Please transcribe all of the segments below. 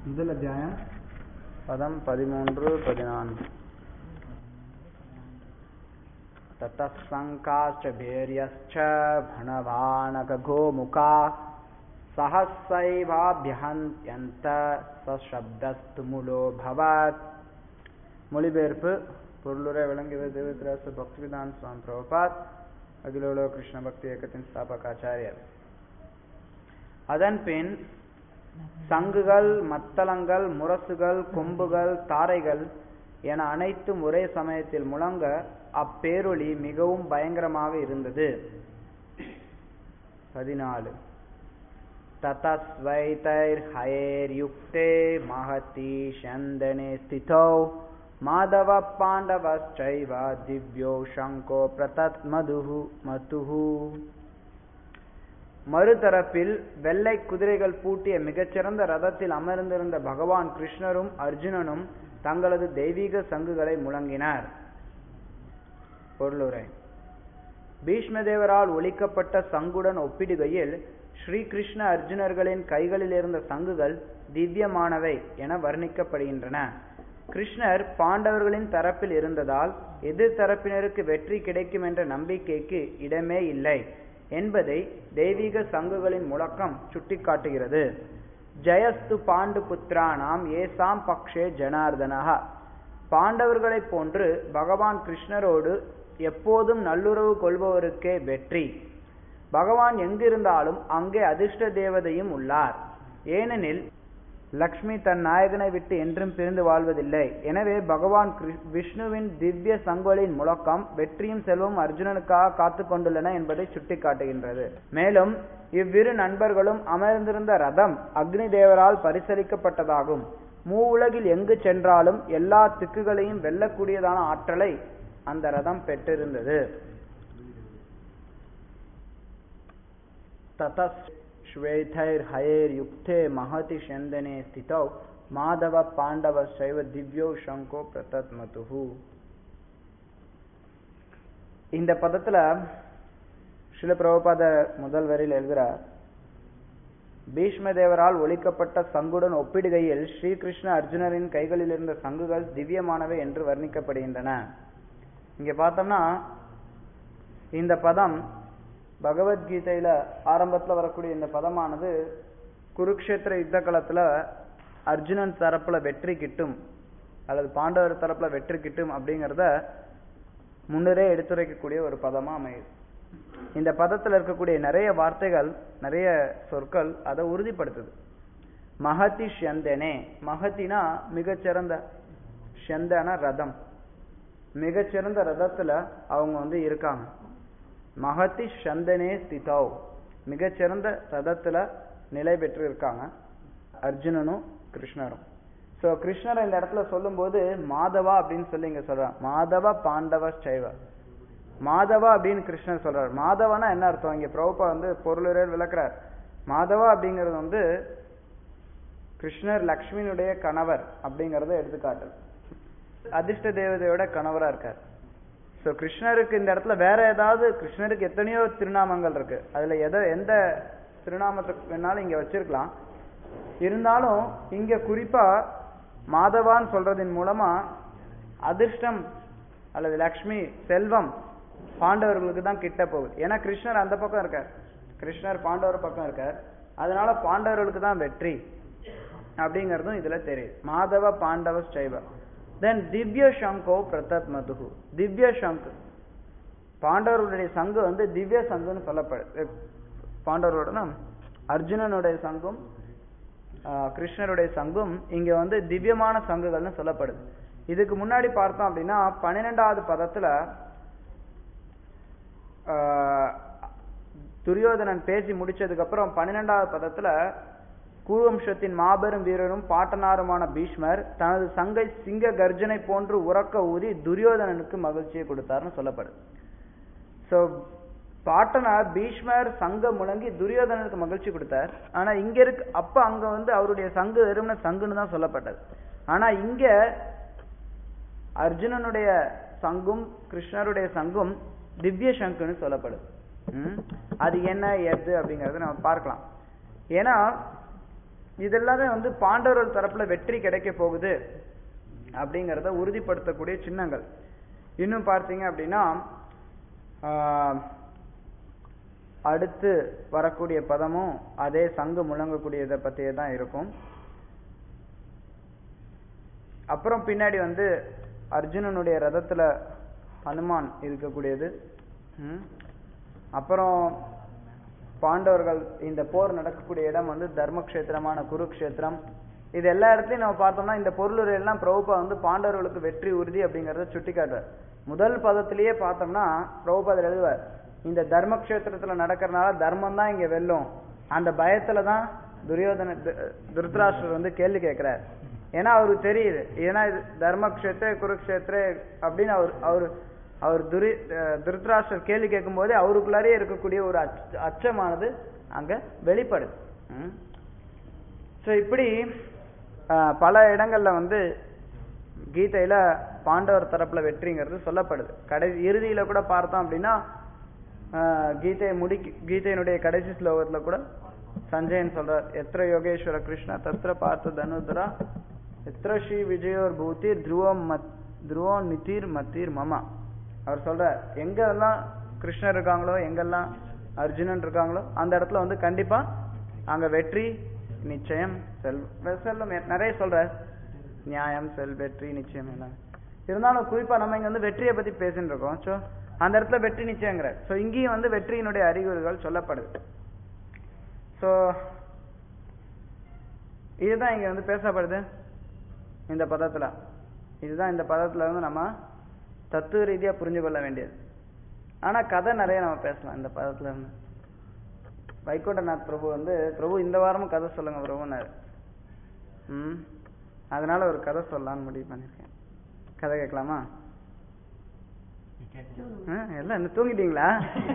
முதல் அத்தியாயம் பதம் பதிமூன்று பதினான்கு ततः शङ्काश्च भैर्यश्च भणवानकगोमुखा सहस्रैवाभ्यहन्त्यन्त சப்தஸ்து முலோ பவத் மொழிபெயர்ப்பு பொருளுரை விளங்கியது தேவதிராச பக்திவிதான் சுவாமி பிரபுபாத் அகிலோலோ கிருஷ்ண பக்தி இயக்கத்தின் ஸ்தாபகாச்சாரியர் அதன் பின் சங்குகள் மத்தளங்கள் முரசுகள் கொம்புகள் தாரைகள் என அனைத்தும் ஒரே சமயத்தில் முழங்க அப்பேரொளி மிகவும் பயங்கரமாக இருந்தது பதினாலு ततस्वैतैर्हयैर्युक्ते महती शन्दने स्थितौ माधव पाण्डवश्चैव दिव्यो शङ्को प्रतत् मधुः मतुः மறுதரப்பில் வெள்ளை குதிரைகள் பூட்டிய மிகச்சிறந்த ரதத்தில் அமர்ந்திருந்த பகவான் கிருஷ்ணரும் அர்ஜுனனும் தங்களது தெய்வீக சங்குகளை முழங்கினர் பொருளுரை பீஷ்மதேவரால் ஒழிக்கப்பட்ட சங்குடன் ஒப்பிடுகையில் ஸ்ரீகிருஷ்ண அர்ஜுனர்களின் கைகளில் இருந்த சங்குகள் திவ்யமானவை என வர்ணிக்கப்படுகின்றன கிருஷ்ணர் பாண்டவர்களின் தரப்பில் இருந்ததால் எதிர் தரப்பினருக்கு வெற்றி கிடைக்கும் என்ற நம்பிக்கைக்கு இடமே இல்லை என்பதை தெய்வீக சங்குகளின் முழக்கம் சுட்டிக்காட்டுகிறது ஜெயஸ்து பாண்டு புத்திரானாம் ஏசாம் பக்ஷே ஜனார்தனஹா பாண்டவர்களைப் போன்று பகவான் கிருஷ்ணரோடு எப்போதும் நல்லுறவு கொள்பவருக்கே வெற்றி பகவான் எங்கிருந்தாலும் அங்கே அதிர்ஷ்ட தேவதையும் உள்ளார் ஏனெனில் லக்ஷ்மி தன் நாயகனை விட்டு என்றும் பிரிந்து வாழ்வதில்லை எனவே பகவான் விஷ்ணுவின் திவ்ய சங்கொலின் முழக்கம் வெற்றியும் செல்வம் அர்ஜுனனுக்காக காத்து கொண்டுள்ளன என்பதை சுட்டிக்காட்டுகின்றது மேலும் இவ்விரு நண்பர்களும் அமர்ந்திருந்த ரதம் அக்னி தேவரால் பரிசளிக்கப்பட்டதாகும் மூ உலகில் எங்கு சென்றாலும் எல்லா திக்குகளையும் வெல்லக்கூடியதான ஆற்றலை அந்த ரதம் பெற்றிருந்தது श्वेतैर्हयैर्युक्ते महति शन्दने स्थितौ மாதவ பாண்டவ சைவ திவ்யோ சங்கோ பிரதத் மதுஹு இந்த பதத்துல சில பிரபுபாத முதல் வரியில் எழுதுகிறார் பீஷ்ம தேவரால் ஒழிக்கப்பட்ட சங்குடன் ஒப்பிடுகையில் ஸ்ரீகிருஷ்ண அர்ஜுனரின் கைகளில் இருந்த சங்குகள் திவ்யமானவை என்று வர்ணிக்கப்படுகின்றன இங்க பார்த்தோம்னா இந்த பதம் பகவத்கீதையில ஆரம்பத்துல வரக்கூடிய இந்த பதமானது குருக்ஷேத்திர யுத்த களத்துல அர்ஜுனன் தரப்புல வெற்றி கிட்டும் அல்லது பாண்டவர் தரப்புல வெற்றி கிட்டும் அப்படிங்கிறத முன்னரே எடுத்துரைக்கக்கூடிய ஒரு பதமா அமையுது இந்த பதத்துல இருக்கக்கூடிய நிறைய வார்த்தைகள் நிறைய சொற்கள் அதை உறுதிப்படுத்துது மகதி ஷந்தனே மகத்தினா மிகச்சிறந்த ஷந்தன ரதம் மிகச்சிறந்த ரதத்துல அவங்க வந்து இருக்காங்க மகதி சந்தனே ஸ்திதௌ மிகச்சிறந்த ரதத்துல நிலை பெற்று இருக்காங்க அர்ஜுனனும் கிருஷ்ணரும் ஸோ கிருஷ்ணர் இந்த இடத்துல சொல்லும்போது மாதவா அப்படின்னு சொல்லி இங்க சொல்றான் மாதவ பாண்டவ சைவ மாதவா அப்படின்னு கிருஷ்ணர் சொல்றார் மாதவனா என்ன அர்த்தம் இங்க பிரபுப்பா வந்து பொருளுரை விளக்குறார் மாதவா அப்படிங்கிறது வந்து கிருஷ்ணர் லக்ஷ்மியினுடைய கணவர் அப்படிங்கறத எடுத்துக்காட்டுது அதிர்ஷ்ட தேவதையோட கணவரா இருக்கார் ஸோ கிருஷ்ணருக்கு இந்த இடத்துல வேற ஏதாவது கிருஷ்ணருக்கு எத்தனையோ திருநாமங்கள் இருக்கு அதுல எதை எந்த திருநாமத்துக்கு வேணாலும் இங்க வச்சிருக்கலாம் இருந்தாலும் இங்க குறிப்பா மாதவான்னு சொல்றதின் மூலமா அதிர்ஷ்டம் அல்லது லக்ஷ்மி செல்வம் பாண்டவர்களுக்கு தான் கிட்ட போகுது ஏன்னா கிருஷ்ணர் அந்த பக்கம் இருக்கார் கிருஷ்ணர் பாண்டவர் பக்கம் இருக்கார் அதனால பாண்டவர்களுக்கு தான் வெற்றி அப்படிங்கறதும் இதுல தெரியுது மாதவ பாண்டவ சைவ தென் திவ்ய சங்கோ பிரதத் மதுகு திவ்ய சங்கு பாண்டவர்களுடைய சங்கு வந்து திவ்ய சங்குன்னு சொல்லப்படுது பாண்டவரோட அர்ஜுனனுடைய சங்கும் கிருஷ்ணருடைய சங்கும் இங்க வந்து திவ்யமான சங்குகள்னு சொல்லப்படுது இதுக்கு முன்னாடி பார்த்தோம் அப்படின்னா பன்னிரெண்டாவது பதத்துல துரியோதனன் பேசி முடிச்சதுக்கு அப்புறம் பன்னிரெண்டாவது பதத்துல குருவம்சத்தின் மாபெரும் வீரரும் பாட்டனாருமான பீஷ்மர் தனது சங்கை சிங்க கர்ஜனை போன்று உறக்க ஊதி துரியோதனனுக்கு மகிழ்ச்சியை கொடுத்தார்னு சொல்லப்படுது சோ பாட்டனார் பீஷ்மர் சங்க முழங்கி துரியோதனனுக்கு மகிழ்ச்சி கொடுத்தார் ஆனா இங்க இருக்கு அப்ப அங்க வந்து அவருடைய சங்கு வெறும்ன சங்குன்னு தான் சொல்லப்பட்டது ஆனா இங்க அர்ஜுனனுடைய சங்கும் கிருஷ்ணருடைய சங்கும் திவ்ய சங்குன்னு சொல்லப்படுது அது என்ன எது அப்படிங்கறத நம்ம பார்க்கலாம் ஏன்னா இதெல்லாமே வந்து பாண்டவர்கள் தரப்புல வெற்றி கிடைக்க போகுது அப்படிங்கிறத உறுதிப்படுத்தக்கூடிய சின்னங்கள் இன்னும் பார்த்தீங்க அப்படின்னா ஆஹ், அடுத்து வரக்கூடிய பதமும் அதே சங்கு முழங்கக்கூடியதை பற்றியே தான் இருக்கும் அப்புறம் பின்னாடி வந்து அர்ஜுனனுடைய ரதத்துல ஹனுமான் இருக்கக்கூடியது ம். அப்புறம் பாண்டவர்கள் இந்த போர் நடக்கக்கூடிய இடம் வந்து தர்மக்ஷேத்திரமான குருக்ஷேத்திரம் இது எல்லா இடத்துலயும் நம்ம பார்த்தோம்னா இந்த பொருளுரை எல்லாம் பிரபுபா வந்து பாண்டவர்களுக்கு வெற்றி உறுதி அப்படிங்கறத சுட்டி காட்டுவார் முதல் பதத்திலேயே பார்த்தோம்னா பிரபுபாதர் எழுதுவார் இந்த தர்மக்ஷேத்திரத்துல நடக்கிறனால தர்மம் தான் இங்க வெல்லும் அந்த பயத்துல தான் துரியோதன து- திருதராஷ்டிரர் வந்து கேள்வி கேட்கிறார் ஏன்னா அவருக்கு தெரியுது ஏன்னா இது தர்மக்ஷேத்திர குருக்ஷேத்திர அப்படின்னு அவர் அவர் அவர் துரி அஹ் திருதராஷ்டிரர் கேள்வி கேட்கும்போதே அவருக்குள்ளாரே இருக்கக்கூடிய ஒரு அச்ச- அச்சமானது அங்க வெளிப்படுது ஸோ இப்படி அஹ், பல இடங்கள்ல வந்து கீதையில பாண்டவர் தரப்புல வெற்றிங்கிறது சொல்லப்படுது கடைசி இறுதியில கூட பார்த்தோம் அப்படின்னா அஹ், கீதையை முடிக்க கீதையினுடைய கடைசி ஸ்லோகத்துல கூட சஞ்சயன் சொல்றார் எத்திர யோகேஸ்வர கிருஷ்ணா தத்ர பார்த்த தனுதரா எத்திர ஸ்ரீ விஜயோர் பூத்திர் துருவம் மத் துருவோ நிதிர் மத்திர் மமா அவர் சொல்றார் எங்கெல்லாம் கிருஷ்ணர் இருக்காங்களோ எங்கெல்லாம் அர்ஜுனன் இருக்காங்களோ அந்த இடத்துல வந்து கண்டிப்பா அங்க வெற்றி நிச்சயம் செல் செல்லும் எ- நிறைய சொல்றார் நியாயம் செல் வெற்றி நிச்சயம் எல்லாம் இருந்தாலும் குறிப்பா நம்ம இங்க வந்து வெற்றியை பத்தி பேசிட்டு இருக்கோம் சோ அந்த இடத்துல வெற்றி நிச்சயங்கிற சோ இங்கேயும் வந்து வெற்றியினுடைய அறிகுறிகள் சொல்லப்படுது சோ இதுதான் இங்க வந்து பேசப்படுது இந்த பதத்துல இதுதான் இந்த பதத்துல வந்து நம்ம தத்துவ ரீதியா புரிஞ்சு கொள்ள வேண்டியது ஆனா கதை நிறைய நம்ம பேசலாம் இந்த பதத்துல இருந்து வைகுண்டநாத் பிரபு வந்து பிரபு இந்த வாரமும் கதை சொல்லுங்க பிரபுன்னாரு ம் அதனால ஒரு கதை சொல்லலாம்னு முடிவு பண்ணிருக்கேன் கதை கேட்கலாமா ஆ, எல்லாம் என்ன தூங்கிட்டீங்களா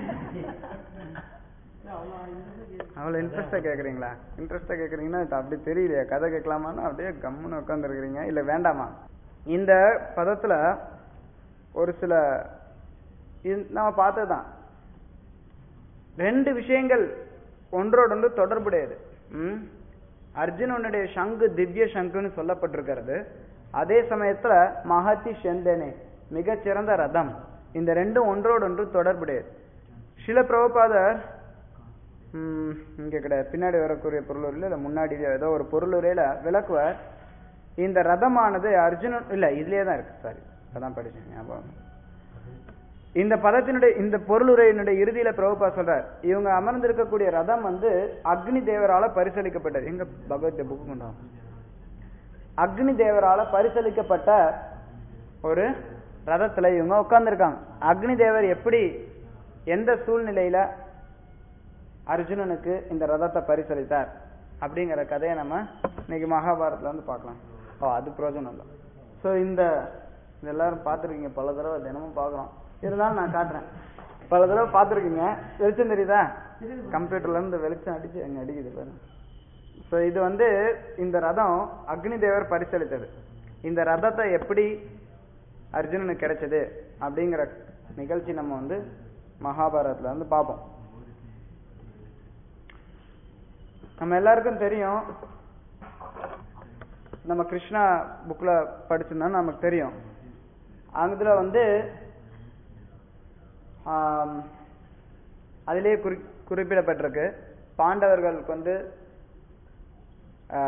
அவ்வளவு இன்ட்ரெஸ்டா கேக்குறீங்களா இன்ட்ரெஸ்டா கேக்குறீங்கன்னா இது அப்படி தெரியலையா கதை கேட்கலாமான்னு அப்படியே கம்முன்னு உட்காந்துருக்கிறீங்க இல்ல வேண்டாமா இந்த பதத்துல ஒரு சில இது நம்ம பார்த்ததுதான் ரெண்டு விஷயங்கள் ஒன்றோடொன்று தொடர்புடையது ம்? அர்ஜுனனுடைய சங்கு திவ்ய சங்குன்னு சொல்லப்பட்டிருக்கிறது அதே சமயத்துல மகதி செந்தனே மிகச்சிறந்த ரதம் இந்த ரெண்டும் ஒன்றோடொன்று தொடர்புடையது சில பிரபுபாதர் ம், இங்க கிடையாது பின்னாடி வரக்கூடிய பொருளுரையில இல்ல முன்னாடி ஏதோ ஒரு பொருளுரையில விளக்குவார் இந்த ரதமானது அர்ஜுனன் இல்ல இதுலயே தான் இருக்கு சாரி அதான் படிச்சேன் ஞாபகம் இந்த பதத்தினுடைய இந்த பொருளுரையினுடைய இறுதியில பிரபுபா சொல்றார் இவங்க அமர்ந்திருக்கக்கூடிய ரதம் வந்து அக்னி தேவரால பரிசளிக்கப்பட்டது எங்க பகவத் புக்கு கொண்டோம் அக்னி தேவரால பரிசளிக்கப்பட்ட ஒரு ரதத்துல இவங்க உட்கார்ந்திருக்காங்க அக்னி தேவர் எப்படி எந்த சூழ்நிலையில அர்ஜுனனுக்கு இந்த ரதத்தை பரிசளித்தார் அப்படிங்கிற கதையை நம்ம இன்னைக்கு மகாபாரதத்துல வந்து பார்க்கலாம் ஓ அது பிரயோஜனம் இல்லை ஸோ இந்த இது எல்லாரும் பார்த்துருக்கீங்க பல தடவை தினமும் பார்க்குறோம் இருந்தாலும் நான் காட்டுறேன் பல தடவை பார்த்துருக்கீங்க வெளிச்சம் தெரியுதா கம்ப்யூட்டர்ல இருந்து வெளிச்சம் அடிச்சு அங்க அடிக்குது பாருங்க ஸோ இது வந்து இந்த ரதம் அக்னி தேவர் பரிசளித்தது இந்த ரதத்தை எப்படி அர்ஜுனனுக்கு கிடைச்சது அப்படிங்கிற நிகழ்ச்சி நம்ம வந்து மகாபாரதத்துல வந்து பார்ப்போம் நம்ம எல்லாருக்கும் தெரியும் நம்ம கிருஷ்ணா புக்ல படிச்சிருந்தோம் நமக்கு தெரியும் அதுல வந்து ஆம், அதிலேயே குறி குறிப்பிடப்பட்டிருக்கு பாண்டவர்களுக்கு வந்து ஆ,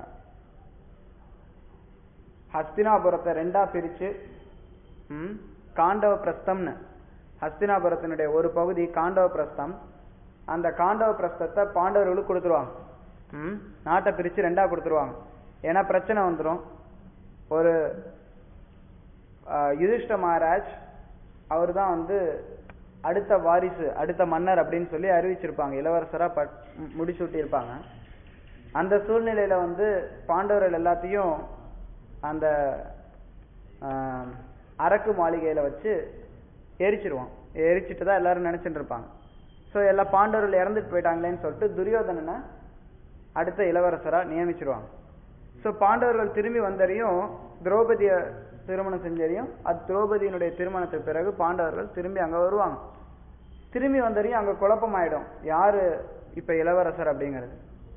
ஹஸ்தினாபுரத்தை ரெண்டா பிரிச்சு ம், காண்டவ பிரஸ்தம்னு ஹஸ்தினாபுரத்தினுடைய ஒரு பகுதி காண்டவ பிரஸ்தம் அந்த காண்டவ பிரஸ்தத்தை பாண்டவர்களுக்கு கொடுத்துருவாங்க ம், நாட்டை பிரிச்சு ரெண்டா கொடுத்துருவாங்க ஏன்னா பிரச்சனை வந்துடும் ஒரு ஆஹ், யுதிஷ்ட மகாராஜ் அவர் தான் வந்து அடுத்த வாரிசு அடுத்த மன்னர் அப்படின்னு சொல்லி அறிவிச்சிருப்பாங்க இளவரசரா பட் முடிசூட்டி இருப்பாங்க அந்த சூழ்நிலையில வந்து பாண்டவர்கள் எல்லாத்தையும் அந்த ஆஹ், அரக்கு மாளிகையில வச்சு எரிச்சிருவான் எரிச்சிட்டு தான் எல்லாரும் நினைச்சிட்டு இருப்பாங்க ஸோ எல்லா பாண்டவர்கள் இறந்துட்டு போயிட்டாங்களேன்னு சொல்லிட்டு துரியோதனனை அடுத்த இளவரசரா நியமிச்சிருவாங்க ஸோ பாண்டவர்கள் திரும்பி வந்தறியும் திரௌபதிய திருமணம் செஞ்சறியும் அது திரௌபதியினுடைய திருமணத்துக்கு பிறகு பாண்டவர்கள் திரும்பி அங்க வருவாங்க திரும்பி வந்தறியும் அங்க குழப்பமாயிடும் யாரு இப்ப இளவரசர் அப்படிங்கிறது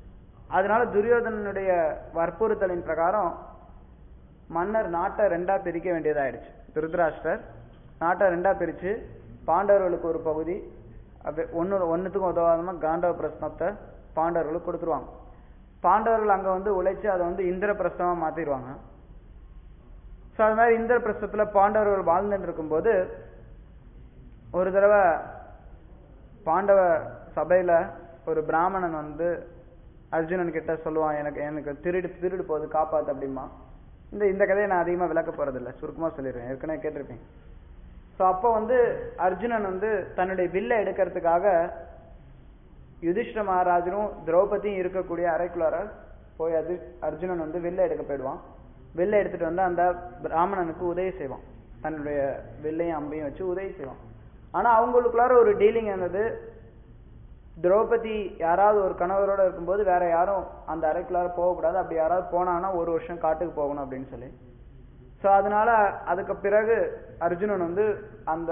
அதனால துரியோதனனுடைய வற்புறுத்தலின் பிரகாரம் மன்னர் நாட்டை ரெண்டா பிரிக்க வேண்டியதாயிடுச்சு திருதராஷ்டர் நாட்டை ரெண்டா பிரிச்சு பாண்டவர்களுக்கு ஒரு பகுதி அப்படி ஒன்னு ஒன்னுத்துக்கும் உதவாதமா காண்டவ பிரஸ்னத்தை பாண்டவர்களுக்கு கொடுத்துருவாங்க பாண்டவர்கள் அங்க வந்து உழைச்சு அதை வந்து இந்திர பிரஸ்தமா மாத்திடுவாங்க ஸோ அது மாதிரி இந்திர பிரஸ்தத்துல பாண்டவர்கள் வாழ்ந்துட்டு இருக்கும்போது ஒரு தடவை பாண்டவ சபையில ஒரு பிராமணன் வந்து அர்ஜுனன் கிட்ட சொல்லுவான் எனக்கு எனக்கு திருடு திருடு போகுது காப்பாத்து அப்படிமா இந்த இந்த கதையை நான் அதிகமா விளக்க போறதில்ல சுருக்கமா சொல்லிடுறேன் ஏற்கனவே கேட்டிருப்பேன் ஸோ அப்போ வந்து அர்ஜுனன் வந்து தன்னுடைய வில்லை எடுக்கிறதுக்காக யுதிஷ்ட மகாராஜரும் திரௌபதியும் இருக்கக்கூடிய அறைக்குள்ளார போய் அது அர்ஜுனன் வந்து வில்லை எடுக்க போயிடுவான் வில்லை எடுத்துட்டு வந்து அந்த பிராமணனுக்கு உதவி செய்வான் தன்னுடைய வில்லையும் அம்பையும் வச்சு உதவி செய்வான் ஆனா அவங்களுக்குள்ளார ஒரு டீலிங் இருந்தது திரௌபதி யாராவது ஒரு கணவரோட இருக்கும்போது வேற யாரும் அந்த அறைக்குள்ளார போகக்கூடாது அப்படி யாராவது போனாங்கன்னா ஒரு வருஷம் காட்டுக்கு போகணும் அப்படின்னு சொல்லி ஸோ அதனால அதுக்கு பிறகு அர்ஜுனன் வந்து அந்த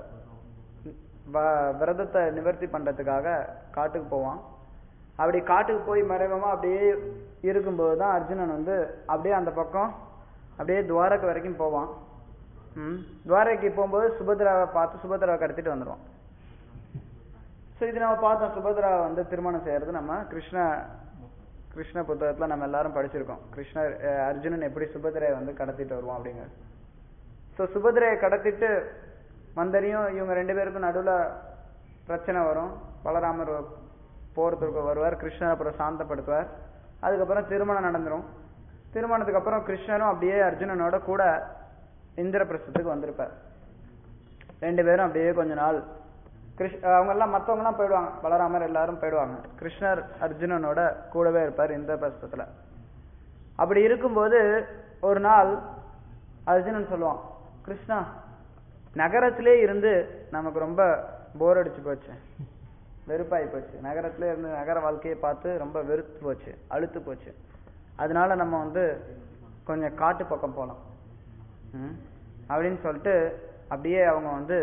வ- விரதத்தை நிவர்த்தி பண்றதுக்காக காட்டுக்கு போவான் அப்படி காட்டுக்கு போய் மறைவமா அப்படியே இருக்கும்போது தான் அர்ஜுனன் வந்து அப்படியே அந்த பக்கம் அப்படியே துவாரகை வரைக்கும் போவான் ம் துவாரகைக்கு போகும்போது சுபத்ராவை பார்த்து சுபத்ராவை கடத்திட்டு வந்துடுவான் ஸோ இது நம்ம பார்த்தோம் சுபத்ரா வந்து திருமணம் செய்யறது நம்ம கிருஷ்ண கிருஷ்ண புத்தகத்துல நம்ம எல்லாரும் படிச்சிருக்கோம் கிருஷ்ணர் அஹ், அர்ஜுனன் எப்படி சுபத்ரையை வந்து கடத்திட்டு வருவான் அப்படிங்கிறது ஸோ சுபத்ரையை கடத்திட்டு மந்தரியும் இவங்க ரெண்டு பேருக்கும் நடுவுல பிரச்சனை வரும் பலராமர் போறதுக்கு வருவார் கிருஷ்ணர் அப்புறம் சாந்தப்படுத்துவார் அதுக்கப்புறம் திருமணம் நடந்துரும் திருமணத்துக்கு அப்புறம் கிருஷ்ணரும் அப்படியே அர்ஜுனனோட கூட இந்திரபிரஸ்தத்துக்கு வந்திருப்பார் ரெண்டு பேரும் அப்படியே கொஞ்ச நாள் கிருஷ் அவங்க எல்லாம் மத்தவங்க எல்லாம் போயிடுவாங்க பலராமர் எல்லாரும் போயிடுவாங்க கிருஷ்ணர் அர்ஜுனனோட கூடவே இருப்பார் இந்திரபிரஸ்தத்துல அப்படி இருக்கும்போது ஒரு நாள் அர்ஜுனன் சொல்லுவான் கிருஷ்ணா நகரத்திலே இருந்து நமக்கு ரொம்ப போர் அடிச்சு போச்சு வெறுப்பாகி போச்சு நகரத்திலே இருந்து நகர வாழ்க்கையை பார்த்து ரொம்ப வெறுத்து போச்சு அழுத்து போச்சு அதனால நம்ம வந்து கொஞ்சம் காட்டு பக்கம் போகலாம் ம், அப்படின்னு சொல்லிட்டு அப்படியே அவங்க வந்து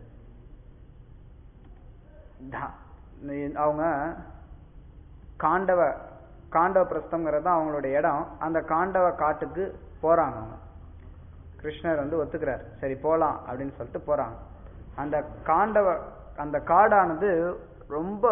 தா- நீ- அவங்க காண்டவ காண்டவ பிரஸ்தம்ங்கிறது தான் அவங்களோட இடம் அந்த காண்டவ காட்டுக்கு போறாங்க அவங்க கிருஷ்ணர் வந்து ஒத்துக்கிறார் சரி போலாம் அப்படின்னு சொல்லிட்டு போறாங்க அந்த காண்டவ அந்த காடானது ரொம்ப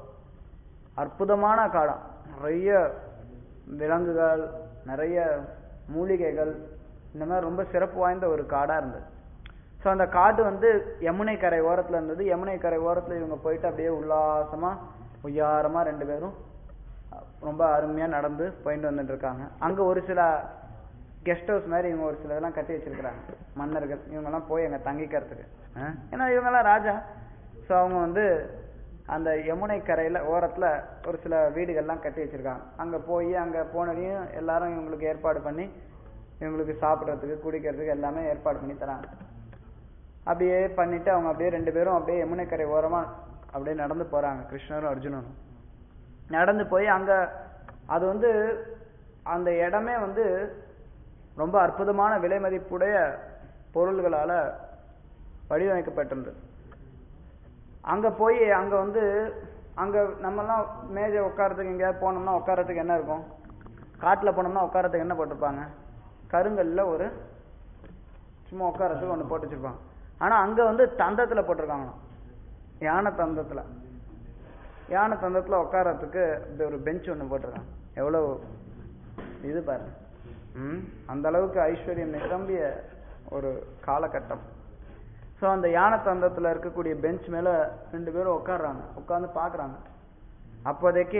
அற்புதமான காடாம் நிறைய விலங்குகள் நிறைய மூலிகைகள் இந்த மாதிரி ரொம்ப சிறப்பு வாய்ந்த ஒரு காடா இருந்தது ஸோ அந்த காடு வந்து யமுனை கரை ஓரத்துல இருந்தது யமுனை கரை ஓரத்துல இவங்க போயிட்டு அப்படியே உல்லாசமா உய்யாரமா ரெண்டு பேரும் ரொம்ப அருமையா நடந்து போயிட்டு வந்துட்டு இருக்காங்க அங்க ஒரு சில கெஸ்ட் ஹவுஸ் மாதிரி இவங்க ஒரு சில இதெல்லாம் கட்டி வச்சிருக்கிறாங்க மன்னர்கள் இவங்க எல்லாம் போய் அங்க தங்கிக்கிறதுக்கு ஆ? ஏன்னா இவங்க எல்லாம் ராஜா ஸோ அவங்க வந்து அந்த யமுனை கரையில ஓரத்துல ஒரு சில வீடுகள்லாம் கட்டி வச்சிருக்காங்க அங்க போய் அங்க போனதையும் எல்லாரும் இவங்களுக்கு ஏற்பாடு பண்ணி இவங்களுக்கு சாப்பிடுறதுக்கு குடிக்கிறதுக்கு எல்லாமே ஏற்பாடு பண்ணி தராங்க அப்படியே பண்ணிட்டு அவங்க அப்படியே ரெண்டு பேரும் அப்படியே யமுனை கரை ஓரமா அப்படியே நடந்து போறாங்க கிருஷ்ணரும் அர்ஜுனனும் நடந்து போய் அங்க அது வந்து அந்த இடமே வந்து ரொம்ப அற்புதமான விலை மதிப்புடைய பொருள்களால வடிவமைக்கப்பட்டிருந்தது அங்க போய் அங்க வந்து அங்க நம்மலாம் மேஜை உட்காரத்துக்கு எங்கேயாவது போனோம்னா உட்காரத்துக்கு என்ன இருக்கும் காட்டுல போனோம்னா உட்காரத்துக்கு என்ன போட்டிருப்பாங்க கருங்கல்ல ஒரு சும்மா உட்காரத்துக்கு ஒண்ணு போட்டு வச்சிருப்பாங்க ஆனா அங்க வந்து தந்தத்துல போட்டிருக்காங்களாம் யானை தந்தத்துல யானை தந்தத்துல உட்காரத்துக்கு இப்படி ஒரு பெஞ்ச் ஒண்ணு போட்டிருக்காங்க எவ்வளவு இது பாருங்க ம் அந்த அளவுக்கு ஐஸ்வர்யம் நிரம்பிய ஒரு காலகட்டம் ஸோ அந்த யானை தந்தத்துல இருக்கக்கூடிய பெஞ்ச் மேல ரெண்டு பேரும் உட்கார்றாங்க உட்கார்ந்து பாக்குறாங்க அப்போதைக்கு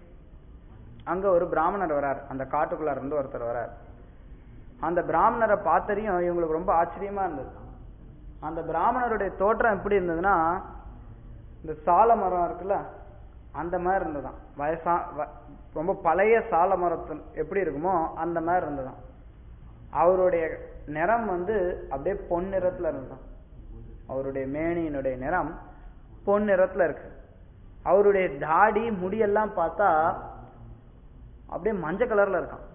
அங்க ஒரு பிராமணர் வரார் அந்த காட்டுக்குள்ள இருந்து ஒருத்தர் வரார் அந்த பிராமணரை பார்த்தறியும் இவங்களுக்கு ரொம்ப ஆச்சரியமா இருந்தது அந்த பிராமணருடைய தோற்றம் எப்படி இருந்ததுன்னா இந்த சால மரம் இருக்குல்ல அந்த மாதிரி இருந்ததாம் வயசா வ- ரொம்ப பழைய சால மரத்து எப்படி இருக்குமோ அந்த மாதிரி இருந்ததாம் அவருடைய நிறம் வந்து அப்படியே பொன் நிறத்துல இருந்ததாம் அவருடைய மேனியினுடைய நிறம் பொன் நிறத்துல இருக்கு அவருடைய தாடி முடியெல்லாம் பார்த்தா அப்படியே மஞ்சள் கலர்ல இருக்கான்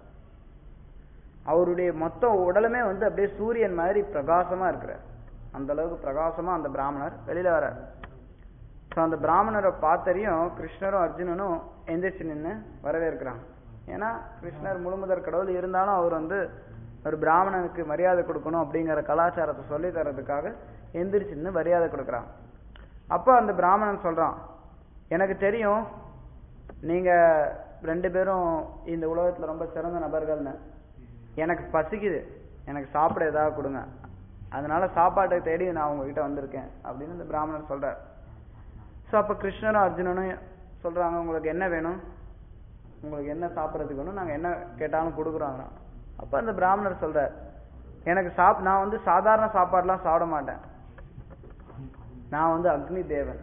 அவருடைய மொத்த உடலுமே வந்து அப்படியே சூரியன் மாதிரி பிரகாசமா இருக்கிறார் அந்த அளவுக்கு பிரகாசமா அந்த பிராமணர் வெளியில வரார் ஸோ அந்த பிராமணரை பார்த்தறியும் கிருஷ்ணரும் அர்ஜுனனும் எந்திரிச்சு நின்று வரவேற்கிறாங்க ஏன்னா கிருஷ்ணர் முழுமுதற் கடவுள் இருந்தாலும் அவர் வந்து ஒரு பிராமணனுக்கு மரியாதை கொடுக்கணும் அப்படிங்கிற கலாச்சாரத்தை சொல்லி தரதுக்காக எந்திரிச்சு நின்று மரியாதை கொடுக்குறாங்க அப்போ அந்த பிராமணன் சொல்றான் எனக்கு தெரியும் நீங்க ரெண்டு பேரும் இந்த உலகத்துல ரொம்ப சிறந்த நபர்கள்னு எனக்கு பசிக்குது எனக்கு சாப்பிட ஏதாவது கொடுங்க அதனால சாப்பாட்டை தேடி நான் உங்ககிட்ட வந்திருக்கேன் அப்படின்னு இந்த பிராமணர் சொல்றார் ஸோ அப்போ கிருஷ்ணரும் அர்ஜுனனும் சொல்றாங்க உங்களுக்கு என்ன வேணும் உங்களுக்கு என்ன சாப்பிட்றதுக்கு வேணும் நாங்கள் என்ன கேட்டாலும் கொடுக்குறோங்க அப்போ அந்த பிராமணர் சொல்றார் எனக்கு சாப் நான் வந்து சாதாரண சாப்பாடுலாம் சாப்பிட மாட்டேன் நான் வந்து அக்னி தேவன்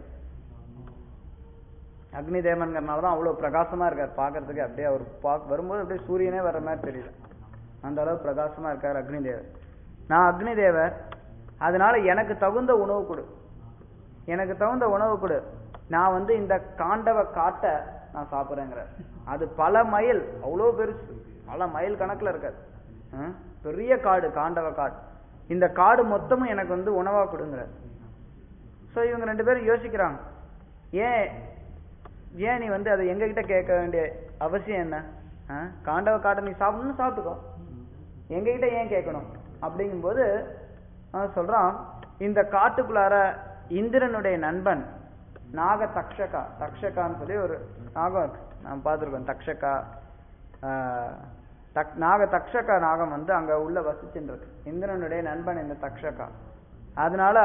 அக்னி தேவன்கிறனால தான் அவ்வளோ பிரகாசமா இருக்கார் பார்க்கறதுக்கு அப்படியே அவர் பா வரும்போது அப்படியே சூரியனே வர மாதிரி தெரியல அந்த அளவு பிரகாசமா இருக்கார் அக்னி தேவர் நான் அக்னி தேவர் அதனால எனக்கு தகுந்த உணவு கொடு எனக்கு தகுந்த உணவு கொடு நான் வந்து இந்த காண்டவ காட்டை நான் சாப்பிட்றேங்கிறார் அது பல மைல் அவ்வளோ பெருசு பல மைல் கணக்குல இருக்காது ஹம்? பெரிய காடு காண்டவ காடு இந்த காடு மொத்தமும் எனக்கு வந்து உணவா கொடுங்கிறார் ஸோ இவங்க ரெண்டு பேரும் யோசிக்கிறாங்க ஏன் ஏன் நீ வந்து அதை எங்ககிட்ட கேட்க வேண்டிய அவசியம் என்ன ஆ? காண்டவ காட்டை நீ சாப்பிடணும்னு சாப்பிட்டுக்கோ எங்ககிட்ட ஏன் கேட்கணும் அப்படிங்கும்போது அவன் சொல்றான் இந்த காட்டுக்குள்ளார இந்திரனுடைய நண்பன் நாக தக்ஷகா தக்ஷகான்னு சொல்லி ஒரு நாகம் இருக்கு நான் பார்த்துருக்கோம் தக்ஷகா ஆ, தக் நாக தக்ஷகா நாகம் வந்து அங்க உள்ள வசிச்சுட்டு இருக்கு இந்திரனுடைய நண்பன் இந்த தக்ஷகா அதனால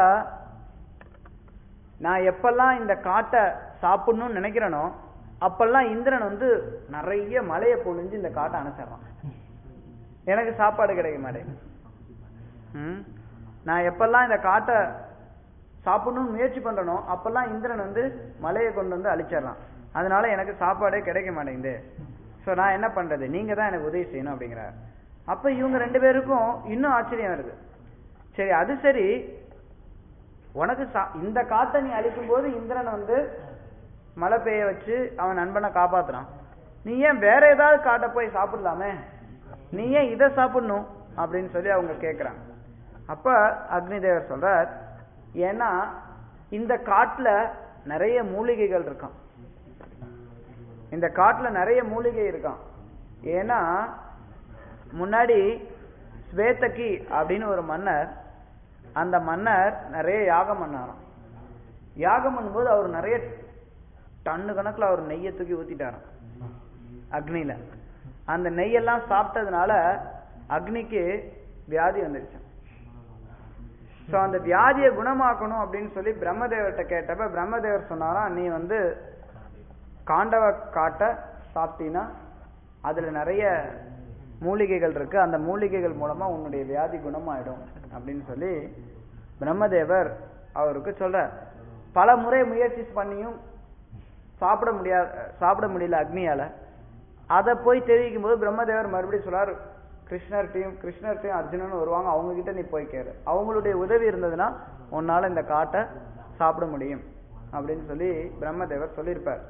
நான் எப்பெல்லாம் இந்த காட்டை சாப்பிடணும்னு நினைக்கிறேனோ அப்பெல்லாம் இந்திரன் வந்து நிறைய மலையை பொழிஞ்சு இந்த காட்டை அணைச்சிடுறான் எனக்கு சாப்பாடு கிடைக்க மாட்டேங்குது ம்? நான் எப்பெல்லாம் இந்த காட்டை சாப்பிடணும்னு முயற்சி பண்றனோ அப்பெல்லாம் இந்திரன் வந்து மலையை கொண்டு வந்து அழிச்சிடறான் அதனால எனக்கு சாப்பாடே கிடைக்க மாட்டேங்குது ஸோ நான் என்ன பண்றது நீங்க தான் எனக்கு உதவி செய்யணும் அப்படிங்கிறார் அப்ப இவங்க ரெண்டு பேருக்கும் இன்னும் ஆச்சரியம் வருது சரி அது சரி உனக்கு சா- இந்த காட்டை நீ அழிக்கும் போது இந்திரன் வந்து மழை பெய்ய வச்சு அவன் நண்பனை காப்பாத்துறான் நீ ஏன் வேற ஏதாவது காட்டை போய் சாப்பிடலாமே நீ ஏன் இதை சாப்பிடணும் அப்படின்னு சொல்லி அவங்க கேட்குறாங்க அப்ப அக்னி தேவர் சொல்றார் ஏன்னா இந்த காட்டுல நிறைய மூலிகைகள் இருக்கான் இந்த காட்டுல நிறைய மூலிகை இருக்கான் ஏன்னா முன்னாடி ஸ்வேதகி அப்படின்னு ஒரு மன்னர் அந்த மன்னர் நிறைய யாகம் பண்ணாராம் யாகம் பண்ணும்போது அவர் நிறைய டன்னு கணக்குல அவர் நெய்யை தூக்கி ஊத்திட்டாராம் அக்னியில அந்த நெய்யெல்லாம் சாப்பிட்டதுனால அக்னிக்கு வியாதி வந்துருச்சு சோ அந்த வியாதியை குணமாக்கணும் அப்படின்னு சொல்லி பிரம்மதேவர்கிட்ட கேட்டப்ப பிரம்மதேவர் சொன்னாராம் நீ வந்து காண்டவ காட்டை சாப்பிட்டீன்னா அதுல நிறைய மூலிகைகள் இருக்கு அந்த மூலிகைகள் மூலமா உன்னுடைய வியாதி குணமாயிடும் அப்படின்னு சொல்லி பிரம்மதேவர் அவருக்கு சொல்றார் பல முறை முயற்சி பண்ணியும் சாப்பிட முடியாது சாப்பிட முடியல அக்னியால அதை போய் தெரிவிக்கும் போது பிரம்மதேவர் மறுபடியும் சொல்றார் கிருஷ்ணர்ட்டையும் கிருஷ்ணர்ட்டையும் அர்ஜுனனும் வருவாங்க அவங்க கிட்ட நீ போய் கேரு அவங்களுடைய உதவி இருந்ததுன்னா உன்னால இந்த காட்டை சாப்பிட முடியும் அப்படின்னு சொல்லி பிரம்மதேவர் சொல்லியிருப்பார்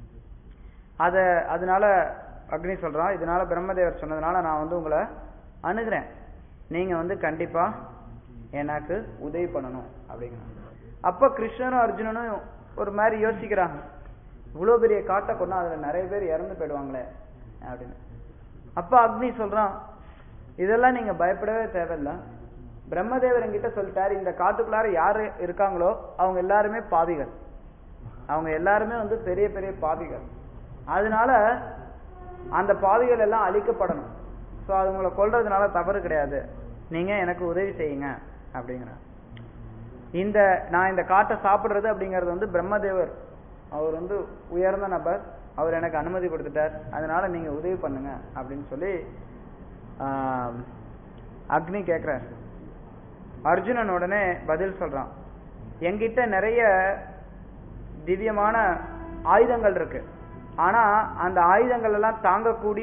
அத அதனால அக்னி சொல்றான் இதனால பிரம்மதேவர் சொன்னதுனால நான் வந்து உங்களை அணுகிறேன் நீங்க வந்து கண்டிப்பா எனக்கு உதவி பண்ணணும் அப்படிங்கிறாங்க அப்ப கிருஷ்ணனும் அர்ஜுனனும் ஒரு மாதிரி யோசிக்கிறாங்க இவ்வளவு பெரிய காட்டை கொண்டா அதுல நிறைய பேர் இறந்து போயிடுவாங்களே அப்படின்னு அப்ப அக்னி சொல்றான் இதெல்லாம் நீங்க பயப்படவே தேவையில்ல பிரம்மதேவர் என்கிட்ட சொல்லிட்டாரு இந்த காட்டுக்குள்ளார யாரு இருக்காங்களோ அவங்க எல்லாருமே பாவிகள் அவங்க எல்லாருமே வந்து பெரிய பெரிய பாவிகள் அதனால அந்த பாவிகள் எல்லாம் அழிக்கப்படணும் சோ அது உங்களை கொல்றதுனால தவறு கிடையாது நீங்க எனக்கு உதவி செய்யுங்க அப்படிங்கிறார் இந்த நான் இந்த காட்டை சாப்பிடுறது அப்படிங்கிறது வந்து பிரம்மதேவர் அவர் வந்து உயர்ந்த நபர் அவர் எனக்கு அனுமதி கொடுத்துட்டார் அதனால நீங்க உதவி பண்ணுங்க அப்படின்னு சொல்லி ஆஹ், அக்னி கேக்குறார் அர்ஜுனன் உடனே பதில் சொல்றான் என்கிட்ட நிறைய திவ்யமான ஆயுதங்கள் இருக்கு ஆனா அந்த ஆயுதங்கள் எல்லாம் தாங்கக்கூடிய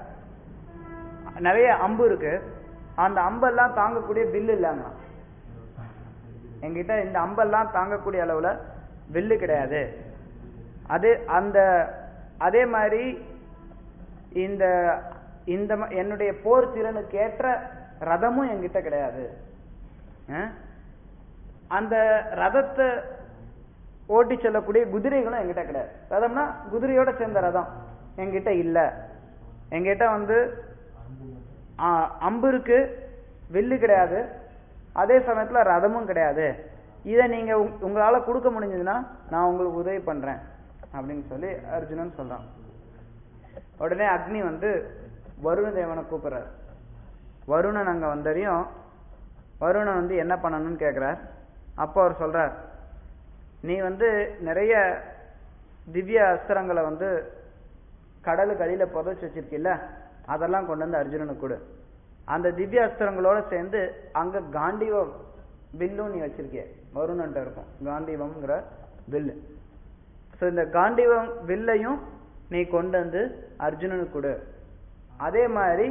நிறைய அம்பு இருக்கு அந்த அம்பெல்லாம் தாங்கக்கூடிய வில் இல்லைங்க என்கிட்ட இந்த அம்பெல்லாம் தாங்கக்கூடிய அளவுல வில்லு கிடையாது அது அந்த அதே மாதிரி இந்த இந்த ம- என்னுடைய போர் திறனுக்கு ஏற்ற ரதமும் என்கிட்ட கிடையாது அஹ்? அந்த ரதத்தை ஓட்டி செல்லக்கூடிய குதிரைகளும் என்கிட்ட கிடையாது ரதம்னா குதிரையோட சேர்ந்த ரதம் என்கிட்ட இல்ல என்கிட்ட வந்து ஆ, அம்பு இருக்கு வில்லு கிடையாது அதே சமயத்துல ரதமும் கிடையாது இதை நீங்க உங்- உங்களால கொடுக்க முடிஞ்சதுன்னா நான் உங்களுக்கு உதவி பண்றேன் அப்படின்னு சொல்லி அர்ஜுனன் சொல்றான் உடனே அக்னி வந்து வருண தேவனை கூப்பிடுறார் வருணன் அங்க வந்தறியும் வருணன் வந்து என்ன பண்ணணும்னு கேக்குறார் அப்போ அவர் சொல்றார் நீ வந்து நிறைய திவ்ய அஸ்திரங்களை வந்து கடலுக்கு அடியில புதைச்சு வச்சிருக்கில்ல அதெல்லாம் கொண்டு வந்து அர்ஜுனனுக்கு கொடு அந்த திவ்ய அஸ்திரங்களோட சேர்ந்து அங்க காண்டிவம் வில்லும் நீ வச்சிருக்கிய வருணன்ட்ட இருக்கும் காண்டிவம்ங்கிற வில்லு ஸோ இந்த காண்டிவம் வில்லையும் நீ கொண்டு வந்து அர்ஜுனனுக்கு கொடு அதே மாதிரி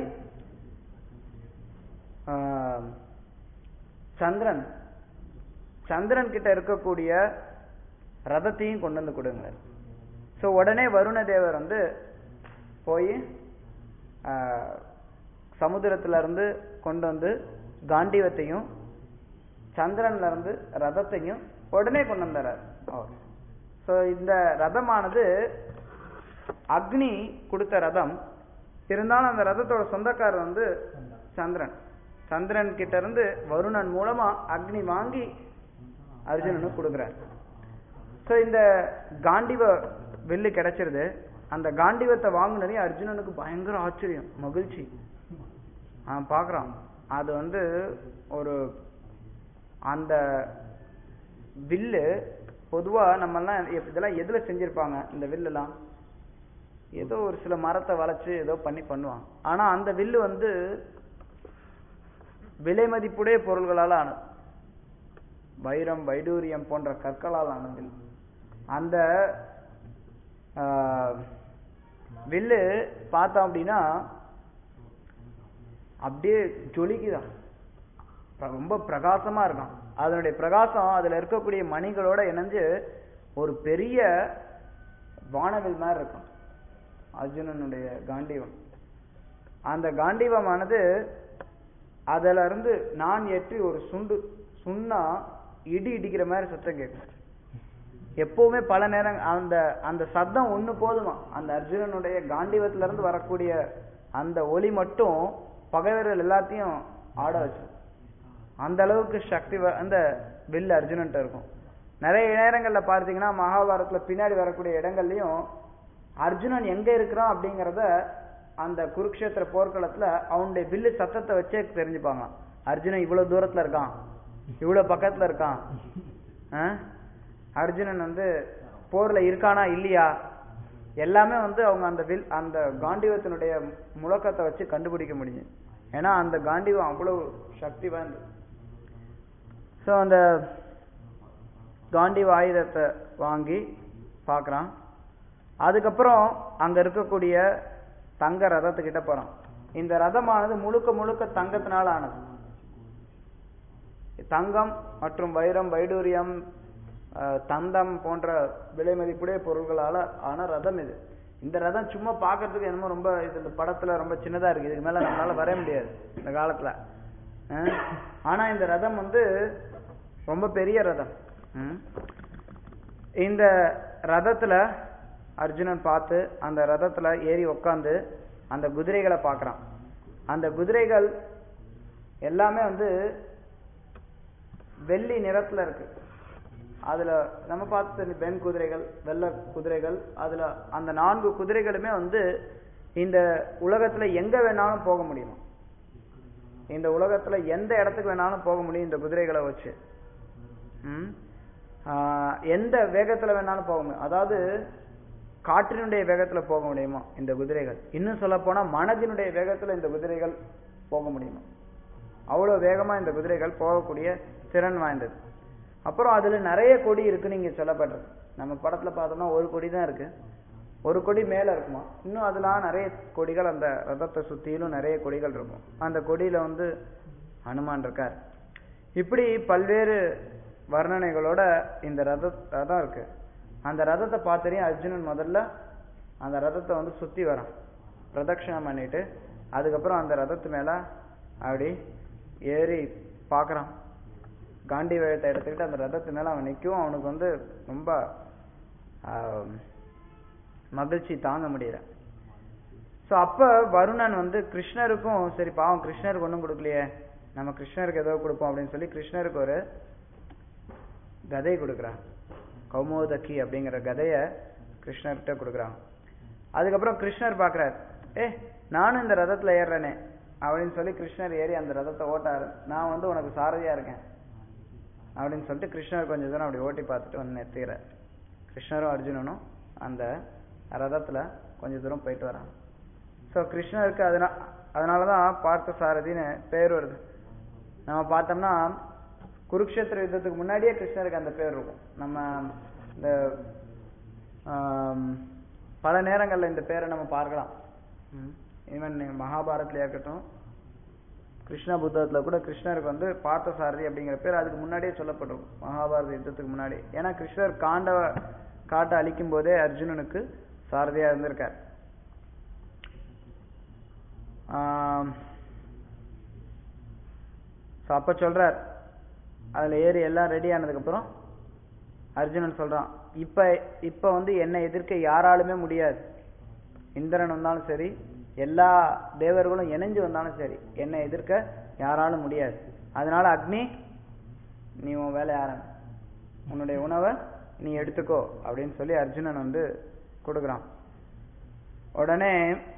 ஆஹ், சந்திரன் சந்திரன் கிட்ட இருக்கக்கூடிய ரதத்தையும் கொண்டு வந்து கொடுங்க ஸோ உடனே வருண தேவர் வந்து போய் சமுத்திரத்துல இருந்து கொண்டு வந்து காண்டிவத்தையும் சந்திரன்ல இருந்து ரதத்தையும் உடனே கொண்டு வந்தார் அவர் ஸோ இந்த ரதமானது அக்னி கொடுத்த ரதம் இருந்தாலும் அந்த ரதத்தோட சொந்தக்காரர் வந்து சந்திரன் சந்திரன் கிட்ட இருந்து வருணன் மூலமா அக்னி வாங்கி அர்ஜுனனுக்கு கொடுக்குறார் ஸோ இந்த காண்டிவ வில்லு கிடைச்சிருது அந்த காண்டிவத்தை வாங்கினதையும் அர்ஜுனனுக்கு பயங்கர ஆச்சரியம் மகிழ்ச்சி அவன் பார்க்குறான் அது வந்து ஒரு அந்த வில்லு பொதுவா நம்மெல்லாம் எப்- இதெல்லாம் எதுல செஞ்சிருப்பாங்க இந்த வில்லுலாம் ஏதோ ஒரு சில மரத்தை வளைச்சு ஏதோ பண்ணி பண்ணுவாங்க ஆனா அந்த வில்லு வந்து விலை மதிப்புடைய பொருள்களால ஆனது வைரம் வைடூரியம் போன்ற கற்களால் ஆன வில் அந்த ஆஹ், வில்லு பார்த்தோம் அப்படின்னா அப்படியே ஜொலிக்குதான் பிர- ரொம்ப பிரகாசமா இருக்கான் அதனுடைய பிரகாசம் அதுல இருக்கக்கூடிய மணிகளோட இணைஞ்சு ஒரு பெரிய வானவில் மாதிரி இருக்கும் அர்ஜுனனுடைய காண்டீவம் அந்த காண்டீவமானது அதுல இருந்து நான் ஏற்றி ஒரு சுண்டு சுண்ணா இடி இடிக்கிற மாதிரி சத்தம் கேட்கும் எப்பவுமே பல நேரம் அந்த அந்த சத்தம் ஒண்ணு போதுமா அந்த அர்ஜுனனுடைய காண்டிவத்துல இருந்து வரக்கூடிய அந்த ஒலி மட்டும் பகைவர்கள் எல்லாத்தையும் ஆட வச்சு அந்த அளவுக்கு சக்தி வ- அந்த வில் அர்ஜுனன்ட்ட இருக்கும் நிறைய நேரங்கள்ல பார்த்தீங்கன்னா மகாபாரதத்துல பின்னாடி வரக்கூடிய இடங்கள்லயும் அர்ஜுனன் எங்க இருக்கிறான் அப்படிங்கறத அந்த குருக்ஷேத்திர போர்க்களத்துல அவனுடைய வில்லு சத்தத்தை வச்சே தெரிஞ்சுப்பாங்க அர்ஜுனன் இவ்வளவு தூரத்துல இருக்கான் இவ்வளவு பக்கத்துல இருக்கான் ஆ? அர்ஜுனன் வந்து போர்ல இருக்கானா இல்லையா எல்லாமே வந்து அவங்க அந்த வில் அந்த காண்டிவத்தினுடைய முழக்கத்தை வச்சு கண்டுபிடிக்க முடியும் ஏன்னா அந்த காண்டிவம் அவ்வளவு சக்தி வாய்ந்தது ஸோ அந்த காண்டிவ ஆயுதத்தை வாங்கி பார்க்கறான் அதுக்கப்புறம் அங்க இருக்கக்கூடிய தங்க ரதத்துக்கிட்ட போறான் இந்த ரதமானது முழுக்க முழுக்க தங்கத்தினால ஆனது தங்கம் மற்றும் வைரம் வைடூரியம் அஹ், தந்தம் போன்ற விலை மதிப்புடைய பொருள்களால ஆன ரதம் இது இந்த ரதம் சும்மா பார்க்கிறதுக்கு என்னமோ ரொம்ப இது இந்த படத்துல ரொம்ப சின்னதா இருக்கு இதுக்கு மேல நம்மளால வர முடியாது இந்த காலத்துல அஹ், ஆனா இந்த ரதம் வந்து ரொம்ப பெரிய ரதம் ம். இந்த ரதத்துல அர்ஜுனன் பார்த்து அந்த ரதத்துல ஏறி உக்காந்து அந்த குதிரைகளை பார்க்கறான் அந்த குதிரைகள் எல்லாமே வந்து வெள்ளி நிறத்துல இருக்கு அதுல நம்ம பார்த்து வெண் குதிரைகள் வெள்ளை குதிரைகள் அதுல அந்த நான்கு குதிரைகளுமே வந்து இந்த உலகத்துல எங்க வேணாலும் போக முடியும் இந்த உலகத்துல எந்த இடத்துக்கு வேணாலும் போக முடியும் இந்த குதிரைகளை வச்சு ம்? ஆஹ் எந்த வேகத்துல வேணாலும் போக முடியும் அதாவது காற்றினுடைய வேகத்துல போக முடியுமா இந்த குதிரைகள் இன்னும் சொல்ல போனா மனதினுடைய வேகத்துல இந்த குதிரைகள் போக முடியுமா அவ்வளவு வேகமா இந்த குதிரைகள் போகக்கூடிய திறன் வாய்ந்தது அப்புறம் அதுல நிறைய கொடி இருக்குன்னு இங்க சொல்லப்படுறது நம்ம படத்துல பார்த்தோம்னா ஒரு கொடி தான் இருக்கு ஒரு கொடி மேல இருக்குமா இன்னும் அதெல்லாம் நிறைய கொடிகள் அந்த ரதத்தை சுத்தியிலும் நிறைய கொடிகள் இருக்கும் அந்த கொடியில வந்து ஹனுமான் இருக்கார் இப்படி பல்வேறு வர்ணனைகளோட இந்த ரத ரதம் இருக்கு அந்த ரதத்தை பார்த்தறியும் அர்ஜுனன் முதல்ல அந்த ரதத்தை வந்து சுத்தி வரான் பிரதட்சணம் பண்ணிட்டு அதுக்கப்புறம் அந்த ரதத்து மேல அப்படி ஏறி பார்க்கறான் காண்டி வேழத்தை எடுத்துக்கிட்டு அந்த ரதத்து மேல அவன் நிற்கும் அவனுக்கு வந்து ரொம்ப ஆஹ், மகிழ்ச்சி தாங்க முடியல ஸோ அப்ப வருணன் வந்து கிருஷ்ணருக்கும் சரி பாவம் கிருஷ்ணருக்கு ஒன்றும் கொடுக்கலையே நம்ம கிருஷ்ணருக்கு ஏதோ கொடுப்போம் அப்படின்னு சொல்லி கிருஷ்ணருக்கு ஒரு கதை கொடுக்குறான் கௌமோதக்கி அப்படிங்கிற கதைய கிருஷ்ணர்கிட்ட கொடுக்குறாங்க அதுக்கப்புறம் கிருஷ்ணர் பார்க்கறார் ஏ நானும் இந்த ரதத்துல ஏறுறேனே அப்படின்னு சொல்லி கிருஷ்ணர் ஏறி அந்த ரதத்தை ஓட்டாரு நான் வந்து உனக்கு சாரதியா இருக்கேன் அப்படின்னு சொல்லிட்டு கிருஷ்ணர் கொஞ்சம் தூரம் அப்படி ஓட்டி பார்த்துட்டு வந்து நிறுத்திக்கிறார் கிருஷ்ணரும் அர்ஜுனனும் அந்த ரதத்துல கொஞ்சம் தூரம் போயிட்டு வராங்க ஸோ கிருஷ்ணருக்கு அதனா அதனாலதான் பார்த்த சாரதின்னு பேர் வருது நம்ம பார்த்தோம்னா குருக்ஷேத்திர யுத்தத்துக்கு முன்னாடியே கிருஷ்ணருக்கு அந்த பேர் இருக்கும் நம்ம இந்த ஆம், பல நேரங்கள்ல இந்த பேரை நம்ம பார்க்கலாம் ஈவன் மகாபாரத்லயா இருக்கட்டும் கிருஷ்ண புத்தகத்துல கூட கிருஷ்ணருக்கு வந்து பார்த்த சாரதி அப்படிங்கிற பேர் அதுக்கு முன்னாடியே சொல்லப்பட்டிருக்கும் மகாபாரத யுத்தத்துக்கு முன்னாடி ஏன்னா கிருஷ்ணர் காண்டவ காட்டை அழிக்கும் போதே அர்ஜுனனுக்கு சாரதியா இருந்திருக்கார் ஆம், so அப்ப சொல்றார் அதுல ஏறி எல்லாம் ரெடி ஆனதுக்கு அப்புறம் அர்ஜுனன் சொல்றான் இப்ப இப்ப வந்து என்னை எதிர்க்க யாராலுமே முடியாது இந்திரன் வந்தாலும் சரி எல்லா தேவர்களும் இணைஞ்சு வந்தாலும் சரி என்னை எதிர்க்க யாராலும் முடியாது அதனால அக்னி நீ உன் வேலையை ஆரம்பி உன்னுடைய உணவை நீ எடுத்துக்கோ அப்படின்னு சொல்லி அர்ஜுனன் வந்து கொடுக்குறான் உடனே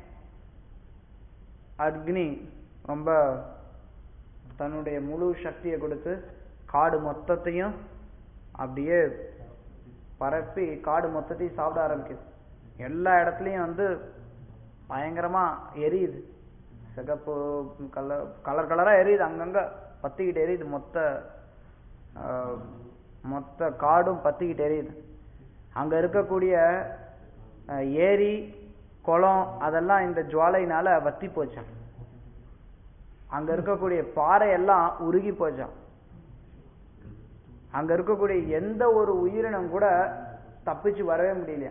அக்னி ரொம்ப தன்னுடைய முழு சக்தியை கொடுத்து காடு மொத்தத்தையும் அப்படியே பரப்பி காடு மொத்தத்தையும் சாப்பிட ஆரம்பிக்குது எல்லா இடத்துலயும் வந்து பயங்கரமா எரியுது சிகப்பு கலர் கலர் கலரா எரியுது அங்கங்க பத்திக்கிட்டு எரியுது மொத்த ஆஹ், மொத்த காடும் பத்திக்கிட்டு எரியுது அங்க இருக்கக்கூடிய ஆஹ், ஏரி குளம் அதெல்லாம் இந்த ஜுவாலையினால வத்தி போச்சாம் அங்க இருக்கக்கூடிய பாறை எல்லாம் உருகி போச்சாம் அங்க இருக்கக்கூடிய எந்த ஒரு உயிரினம் கூட தப்பிச்சு வரவே முடியலையா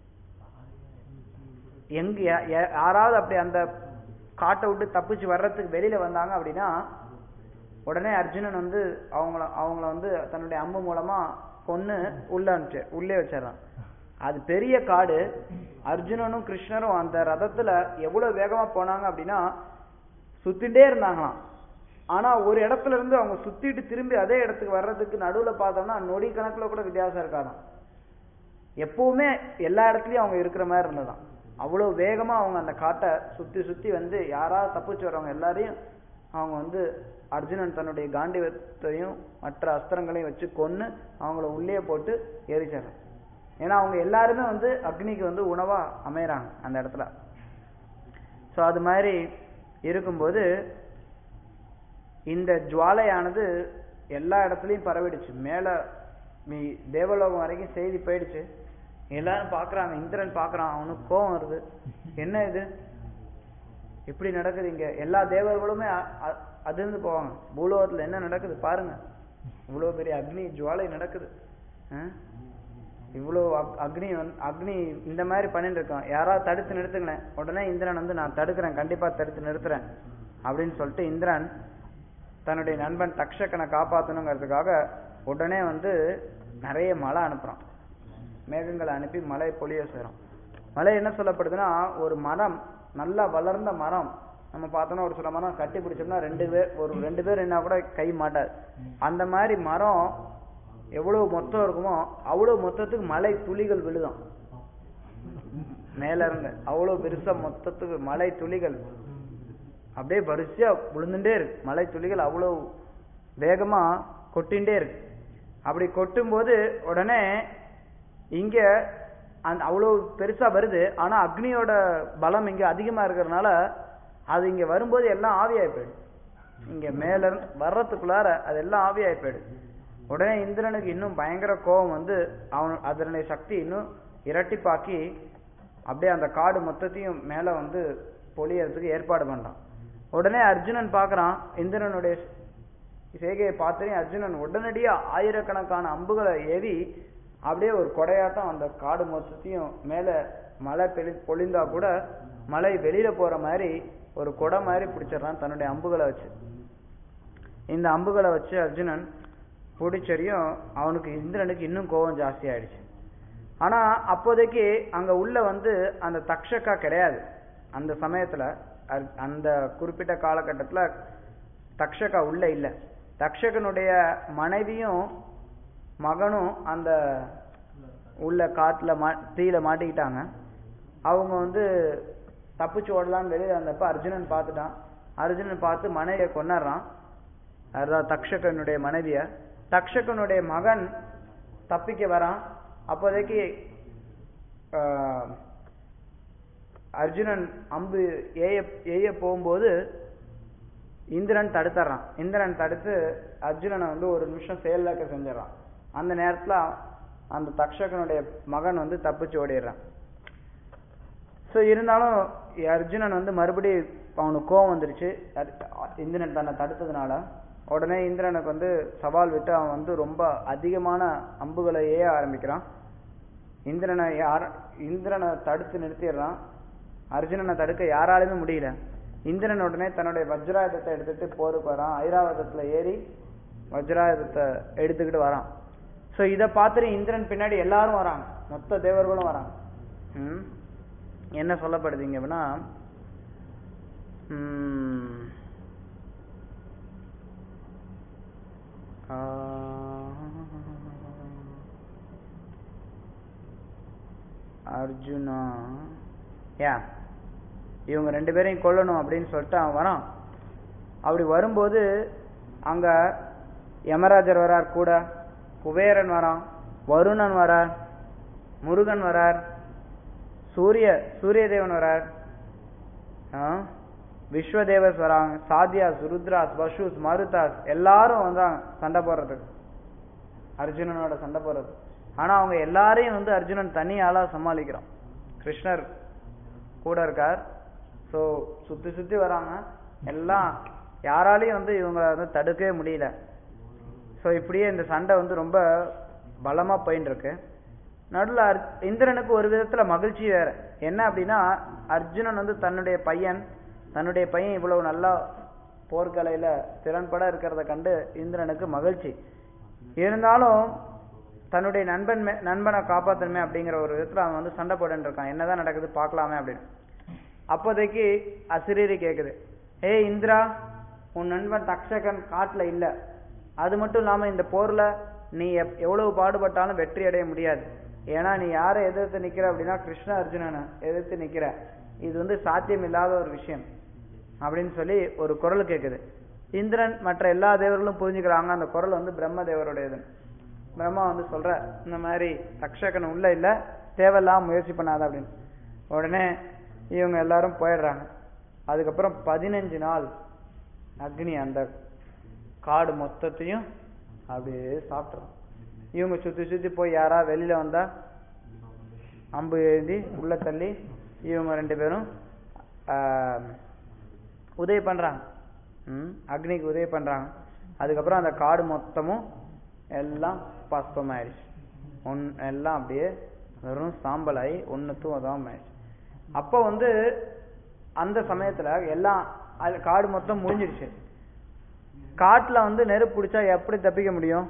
எங்க யா- யா- யாராவது அப்படி அந்த காட்டை விட்டு தப்பிச்சு வர்றதுக்கு வெளியில வந்தாங்க அப்படின்னா உடனே அர்ஜுனன் வந்து அவங்கள அவங்கள வந்து தன்னுடைய அம்பு மூலமா கொன்னு உள்ள அனுப்பிச்சு உள்ளே வச்சிடறான் அது பெரிய காடு அர்ஜுனனும் கிருஷ்ணரும் அந்த ரதத்துல எவ்வளவு வேகமா போனாங்க அப்படின்னா சுத்திட்டே இருந்தாங்களாம் ஆனா ஒரு இடத்துல இருந்து அவங்க சுத்திட்டு திரும்பி அதே இடத்துக்கு வர்றதுக்கு நடுவுல பார்த்தோம்னா நொடி கணக்குல கூட வித்தியாசம் இருக்காதாம் எப்பவுமே எல்லா இடத்துலயும் அவங்க இருக்கிற மாதிரி இருந்ததாம் அவ்வளவு வேகமா அவங்க அந்த காட்டை சுத்தி சுத்தி வந்து யாராவது தப்பிச்சு வரவங்க எல்லாரையும் அவங்க வந்து அர்ஜுனன் தன்னுடைய காண்டிவத்தையும் மற்ற அஸ்திரங்களையும் வச்சு கொன்னு அவங்கள உள்ளே போட்டு எரிச்சாங்க ஏன்னா அவங்க எல்லாருமே வந்து அக்னிக்கு வந்து உணவா அமையறாங்க அந்த இடத்துல சோ அது மாதிரி இருக்கும்போது இந்த ஜுவாலையானது எல்லா இடத்துலயும் பரவிடுச்சு மேல மீ தேவலோகம் வரைக்கும் செய்தி போயிடுச்சு எல்லாரும் பாக்குறாங்க இந்திரன் பாக்குறான் அவனுக்கு கோவம் வருது என்ன இது இப்படி நடக்குது இங்க எல்லா தேவர்களுமே அ- அ- அதிர்ந்து போவாங்க பூலோகத்துல என்ன நடக்குது பாருங்க இவ்வளவு பெரிய அக்னி ஜுவாலை நடக்குது ஆ? இவ்வளவு அக்- அக்னி வந்து அக்னி இந்த மாதிரி பண்ணிட்டு இருக்கான் யாராவது தடுத்து நிறுத்துங்களேன் உடனே இந்திரன் வந்து நான் தடுக்கிறேன் கண்டிப்பா தடுத்து நிறுத்துறேன் அப்படின்னு சொல்லிட்டு இந்திரன் தன்னுடைய நண்பன் தக்ஷகனை காப்பாத்தணுங்கிறதுக்காக உடனே வந்து நிறைய மழை அனுப்புறான் மேகங்களை அனுப்பி மழை பொழிய செய்றான் மழை என்ன சொல்லப்படுதுன்னா ஒரு மரம் நல்லா வளர்ந்த மரம் நம்ம பார்த்தோம்னா ஒரு சில மரம் கட்டி பிடிச்சோம்னா ரெண்டு பேர் ஒரு ரெண்டு பேர் என்ன கூட கை மாட்டாது அந்த மாதிரி மரம் எவ்வளவு மொத்தம் இருக்குமோ அவ்வளவு மொத்தத்துக்கு மழை துளிகள் விழுதாம் மேல இருந்து அவ்வளவு பெருசா மொத்தத்துக்கு மழை துளிகள் அப்படியே வரிசையா விழுந்துட்டே இருக்கு மழை துளிகள் அவ்வளவு வேகமா கொட்டிண்டே இருக்கு அப்படி கொட்டும்போது உடனே இங்க அந்த அவ்வளவு பெருசா வருது ஆனா அக்னியோட பலம் இங்க அதிகமா இருக்கிறதுனால அது இங்க வரும்போது எல்லாம் ஆவியாகி போயிடும் இங்க மேல இருந்து வர்றதுக்குள்ளார அதெல்லாம் ஆவியாகி போயிடுது உடனே இந்திரனுக்கு இன்னும் பயங்கர கோபம் வந்து அவன் அதனுடைய சக்தி இன்னும் இரட்டிப்பாக்கி அப்படியே அந்த காடு மொத்தத்தையும் மேல வந்து பொழியறதுக்கு ஏற்பாடு பண்றான் உடனே அர்ஜுனன் பார்க்கறான் இந்திரனுடைய செய்கையை பார்த்தனே அர்ஜுனன் உடனடியா ஆயிரக்கணக்கான அம்புகளை ஏவி அப்படியே ஒரு கொடையாட்டம் அந்த காடு மொத்தத்தையும் மேல மழை பெளி பொழிந்தா கூட மழை வெளியில போற மாதிரி ஒரு கொடை மாதிரி பிடிச்சிடுறான் தன்னுடைய அம்புகளை வச்சு இந்த அம்புகளை வச்சு அர்ஜுனன் பிடிச்சரியும் அவனுக்கு இந்திரனுக்கு இன்னும் கோபம் ஜாஸ்தி ஆயிடுச்சு ஆனா அப்போதைக்கு அங்க உள்ள வந்து அந்த தக்ஷகா கிடையாது அந்த சமயத்துல அ- அந்த குறிப்பிட்ட காலகட்டத்துல தக்ஷகா உள்ள இல்ல தக்ஷகனுடைய மனைவியும் மகனும் அந்த உள்ள காட்டுல மா தீயில மாட்டிக்கிட்டாங்க அவங்க வந்து தப்பிச்சு ஓடலாம்னு வெளியில வந்தப்ப அர்ஜுனன் பார்த்துட்டான் அர்ஜுனன் பார்த்து மனைவியை கொண்டாடுறான் அதாவது தக்ஷகனுடைய மனைவிய தக்ஷகனுடைய மகன் தப்பிக்க வரான் அப்போதைக்கு ஆஹ், அர்ஜுனன் அம்பு ஏய ஏய போகும்போது இந்திரன் தடுத்துறான் இந்திரன் தடுத்து அர்ஜுனனை வந்து ஒரு நிமிஷம் செயலாக்க செஞ்சிடறான் அந்த நேரத்துல அந்த தக்ஷகனுடைய மகன் வந்து தப்பிச்சு ஓடிடுறான் ஸோ இருந்தாலும் அர்ஜுனன் வந்து மறுபடியும் அவனுக்கு கோவம் வந்துருச்சு அர்- இந்திரன் தன்னை தடுத்ததுனால உடனே இந்திரனுக்கு வந்து சவால் விட்டு அவன் வந்து ரொம்ப அதிகமான அம்புகளை ஏய ஆரம்பிக்கிறான் இந்திரனை யார இந்திரனை தடுத்து நிறுத்திடுறான் அர்ஜுனனை தடுக்க யாராலுமே முடியல இந்திரன் உடனே தன்னுடைய வஜ்ராயுதத்தை எடுத்துட்டு போருக்கு வரான் ஐராவதத்துல ஏறி வஜ்ராயுதத்தை எடுத்துக்கிட்டு வரான் சோ இத பார்த்துட்டு இந்திரன் பின்னாடி எல்லாரும் வராங்க மொத்த தேவர்களும் வராங்க ம். என்ன சொல்லப்படுது இங்க அப்படின்னா ம், ஆ, அர்ஜுனா யா இவங்க ரெண்டு பேரையும் கொல்லணும் அப்படின்னு சொல்லிட்டு அவன் வரான் அப்படி வரும்போது அங்க யமராஜர் வரார் கூட குபேரன் வரான் வருணன் வரார் முருகன் வரார் சூரிய சூரிய தேவன் வரார் ஆ? விஸ்வதேவஸ் வராங்க சாத்யாஸ் ருத்ராஸ் வஷுஸ் மருதாஸ் எல்லாரும் வந்தாங்க சண்டை போடுறதுக்கு அர்ஜுனனோட சண்டை போடுறது ஆனா அவங்க எல்லாரையும் வந்து அர்ஜுனன் தனி ஆளா சமாளிக்கிறான் கிருஷ்ணர் கூட இருக்கார் சோ சுத்தி சுத்தி வராங்க எல்லாம் யாராலையும் வந்து இவங்க வந்து தடுக்கவே முடியல சோ இப்படியே இந்த சண்டை வந்து ரொம்ப பலமா போயின்னு இருக்கு நடுவுல அர்- இந்திரனுக்கு ஒரு விதத்துல மகிழ்ச்சி வேற என்ன அப்படின்னா அர்ஜுனன் வந்து தன்னுடைய பையன் தன்னுடைய பையன் இவ்வளவு நல்லா போர்க்கலையில திறன்பட இருக்கிறத கண்டு இந்திரனுக்கு மகிழ்ச்சி இருந்தாலும் தன்னுடைய நண்பன் மே- நண்பனை காப்பாத்தணுமே அப்படிங்கிற ஒரு விதத்துல அவன் வந்து சண்டை போட்டுட்டு இருக்கான் என்னதான் நடக்குது பார்க்கலாமே அப்படின்னு அப்போதைக்கு அசிரீரி கேக்குது ஏய் இந்திரா உன் நண்பன் தக்ஷகன் காட்டுல இல்ல அது மட்டும் இல்லாம இந்த போர்ல நீ எப்- எவ்வளவு பாடுபட்டாலும் வெற்றி அடைய முடியாது ஏன்னா நீ யாரை எதிர்த்து நிக்கிற அப்படின்னா கிருஷ்ண அர்ஜுனனை எதிர்த்து நிக்கிற இது வந்து சாத்தியம் இல்லாத ஒரு விஷயம் அப்படின்னு சொல்லி ஒரு குரல் கேக்குது இந்திரன் மற்ற எல்லா தேவர்களும் புரிஞ்சுக்கிறாங்க அந்த குரல் வந்து பிரம்ம தேவருடையது பிரம்மா வந்து சொல்ற இந்த மாதிரி தக்ஷகன் உள்ள இல்ல தேவையில்லாம முயற்சி பண்ணாத அப்படின்னு உடனே இவங்க எல்லாரும் போயிடுறாங்க அதுக்கப்புறம் பதினஞ்சு நாள் அக்னி அந்த காடு மொத்தத்தையும் அப்படியே சாப்பிட்றோம் இவங்க சுத்தி சுத்தி போய் யாரா வெளியில வந்தா அம்பு எழுதி உள்ள தள்ளி இவங்க ரெண்டு பேரும் ஆஹ், உதவி பண்றாங்க ம், அக்னிக்கு உதவி பண்றாங்க அதுக்கப்புறம் அந்த காடு மொத்தமும் எல்லாம் பஸ்பம் ஆயிடுச்சு ஒன் எல்லாம் அப்படியே வெறும் சாம்பலாகி ஒன்னுத்தும் உதவாம ஆயிடுச்சு அப்போ வந்து அந்த சமயத்துல எல்லாம் அது காடு மொத்தம் முடிஞ்சிருச்சு காட்டுல வந்து நெருப்பு பிடிச்சா எப்படி தப்பிக்க முடியும்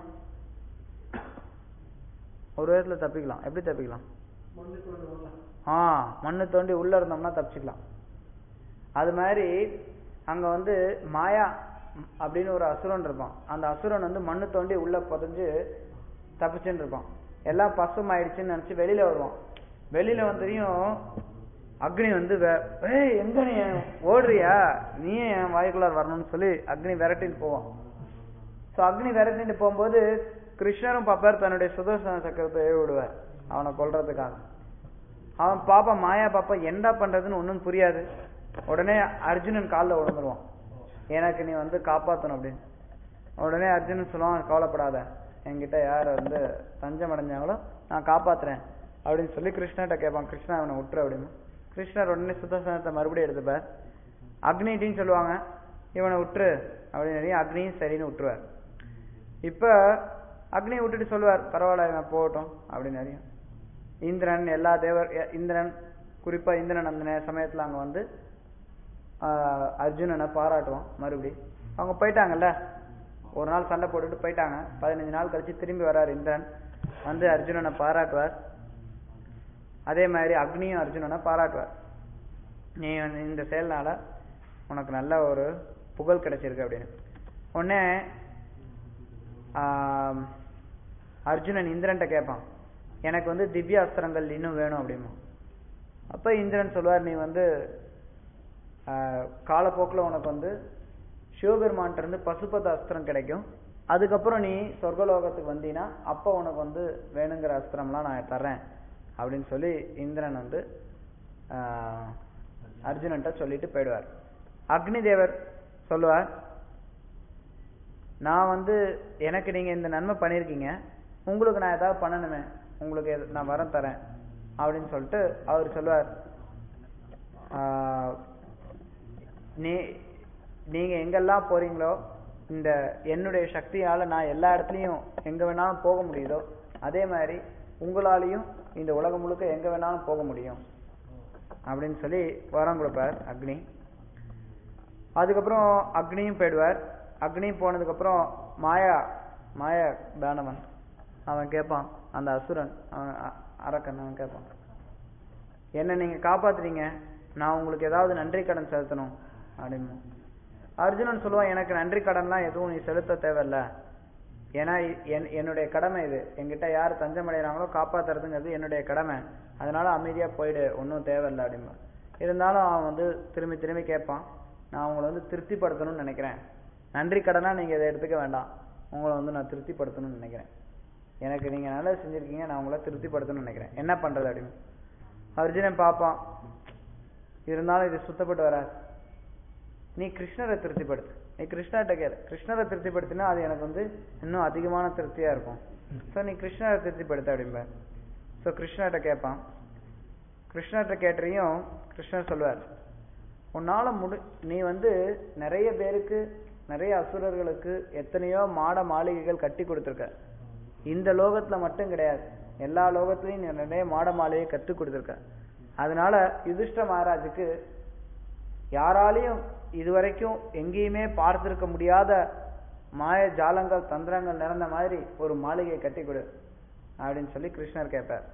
ஒரு விதத்துல தப்பிக்கலாம் எப்படி தப்பிக்கலாம் ஆ மண்ணு தோண்டி உள்ள இருந்தோம்னா தப்பிச்சுக்கலாம் அது மாதிரி அங்க வந்து மாயா ம், அப்படின்னு ஒரு அசுரன் இருப்பான் அந்த அசுரன் வந்து மண்ணு தோண்டி உள்ள புதைஞ்சு தப்பிச்சுன்னு இருப்பான் எல்லாம் பசும் ஆயிடுச்சுன்னு நினைச்சு வெளியில வருவான் வெளியில வந்ததையும் அக்னி வந்து வே- ஏய் எங்க நீ ஓடுறியா நீயே என் வாய்க்குள்ளார் வரணும்னு சொல்லி அக்னி விரட்டிட்டு போவான் சோ அக்னி விரட்டிட்டு போகும்போது கிருஷ்ணரும் பாப்பார் தன்னுடைய சுதர்சன சக்கரத்தை ஏவி விடுவார் அவனை கொல்றதுக்காக அவன் பாப்பா மாயா பாப்பா என்ன பண்றதுன்னு ஒண்ணும் புரியாது உடனே அர்ஜுனன் காலில் விழுந்துருவான் எனக்கு நீ வந்து காப்பாத்தணும் அப்படின்னு உடனே அர்ஜுனன் சொல்லுவான் கவலைப்படாத என்கிட்ட யார் வந்து தஞ்சம் அடைஞ்சாங்களோ நான் காப்பாத்துறேன் அப்படின்னு சொல்லி கிருஷ்ணர்கிட்ட கேட்பான் கிருஷ்ணா அவனை விட்டுரு அப்படின்னு கிருஷ்ணர் உடனே சுதர்சனத்தை மறுபடியும் எடுத்துப்பார் அக்னிட்டின்னு சொல்லுவாங்க இவனை விட்டுரு அப்படின்னு சொல்லி அக்னியும் சரின்னு விட்டுருவார் இப்ப அக்னி விட்டுட்டு சொல்லுவார் பரவாயில்ல இவன் போகட்டும் அப்படின்னு அறியும் இந்திரன் எல்லா தேவர் எ- இந்திரன் குறிப்பா இந்திரன் அந்த நே- சமயத்துல அங்க வந்து ஆஹ், அர்ஜுனனை பாராட்டுவான் மறுபடி அவங்க போயிட்டாங்கல்ல ஒரு நாள் சண்டை போட்டுட்டு போயிட்டாங்க பதினஞ்சு நாள் கழிச்சு திரும்பி வராரு இந்திரன் வந்து அர்ஜுனனை பாராட்டுவார் அதே மாதிரி அக்னியும் அர்ஜுனனை பாராட்டுவார் நீ வந்து இந்த செயல்னால உனக்கு நல்ல ஒரு புகழ் கிடைச்சிருக்கு அப்படின்னு உடனே ஆம், அர்ஜுனன் இந்திரன்ட்ட கேட்பான் எனக்கு வந்து திவ்ய அஸ்திரங்கள் இன்னும் வேணும் அப்படிமா அப்ப இந்திரன் சொல்வார் நீ வந்து ஆஹ், காலப்போக்குல உனக்கு வந்து சிவபெருமான்ட்ட இருந்து பசுபத அஸ்திரம் கிடைக்கும் அதுக்கப்புறம் நீ சொர்க்கலோகத்துக்கு வந்தீன்னா அப்போ உனக்கு வந்து வேணுங்கிற அஸ்திரம்லாம் நான் தர்றேன் அப்படின்னு சொல்லி இந்திரன் வந்து ஆஹ், அர்ஜுனன்ட்ட சொல்லிட்டு போயிடுவார் அக்னி தேவர் சொல்லுவார் நான் வந்து எனக்கு நீங்க இந்த நன்மை பண்ணியிருக்கீங்க உங்களுக்கு நான் ஏதாவது பண்ணணுமே உங்களுக்கு எது- நான் வரம் தரேன் அப்படின்னு சொல்லிட்டு அவர் சொல்லுவார் ஆஹ், நீ நீங்க எங்கெல்லாம் போறீங்களோ இந்த என்னுடைய சக்தியால நான் எல்லா இடத்துலயும் எங்க வேணாலும் போக முடியுதோ அதே மாதிரி உங்களாலையும் இந்த உலகம் முழுக்க எங்க வேணாலும் போக முடியும் அப்படின்னு சொல்லி வரம் கொடுப்பார் அக்னி அதுக்கப்புறம் அக்னியும் போயிடுவார் அக்னி போனதுக்கு அப்புறம் மாயா மாயா தானவன் அவன் கேட்பான் அந்த அசுரன் அவன் அ- அரக்கன் அவன் கேட்பான் என்ன நீங்க காப்பாத்துறீங்க நான் உங்களுக்கு ஏதாவது நன்றி கடன் செலுத்தணும் அப்படின்னு அர்ஜுனன் சொல்லுவான் எனக்கு நன்றி கடன்லாம் எதுவும் நீ செலுத்த தேவையில்ல ஏன்னா இ- என்- என்னுடைய கடமை இது என்கிட்ட யார் தஞ்சமடைகிறாங்களோ காப்பாத்துறதுங்கிறது என்னுடைய கடமை அதனால அமைதியா போயிடு ஒன்றும் தேவையில்ல அப்படிம்பா இருந்தாலும் அவன் வந்து திரும்பி திரும்பி கேட்பான் நான் உங்களை வந்து திருப்திப்படுத்தணும்னு நினைக்கிறேன் நன்றி கடனா நீங்க இதை எடுத்துக்க வேண்டாம் உங்களை வந்து நான் திருப்திப்படுத்தணும்னு நினைக்கிறேன் எனக்கு நீங்க நல்லது செஞ்சிருக்கீங்க நான் உங்களை திருப்திப்படுத்தணும்னு நினைக்கிறேன் என்ன பண்றது அப்படின்னு அர்ஜுனன் பார்ப்பான் இருந்தாலும் இது சுத்தப்பட்டு வராது நீ கிருஷ்ணரை திருப்திப்படுத்து நீ கிருஷ்ணர்கிட்ட கேளு கிருஷ்ணரை திருப்திப்படுத்தினா அது எனக்கு வந்து இன்னும் அதிகமான திருப்தியா இருக்கும் ஸோ நீ கிருஷ்ணரை திருப்திப்படுத்த அப்படிம்பார் ஸோ கிருஷ்ணர்கிட்ட கேட்பான் கிருஷ்ணர்கிட்ட கேட்டறையும் கிருஷ்ணர் சொல்லுவார் உன்னால முடி நீ வந்து நிறைய பேருக்கு நிறைய அசுரர்களுக்கு எத்தனையோ மாட மாளிகைகள் கட்டி கொடுத்துருக்க இந்த லோகத்துல மட்டும் கிடையாது எல்லா லோகத்திலையும் நீ நிறைய மாட மாளிகை கத்து கொடுத்துருக்க அதனால யுதிஷ்ட மகாராஜுக்கு யாராலையும் இதுவரைக்கும் எங்கேயுமே பார்த்திருக்க முடியாத மாய ஜாலங்கள் தந்திரங்கள் நிறைந்த மாதிரி ஒரு மாளிகையை கட்டி கொடு அப்படின்னு சொல்லி கிருஷ்ணர் கேட்பார்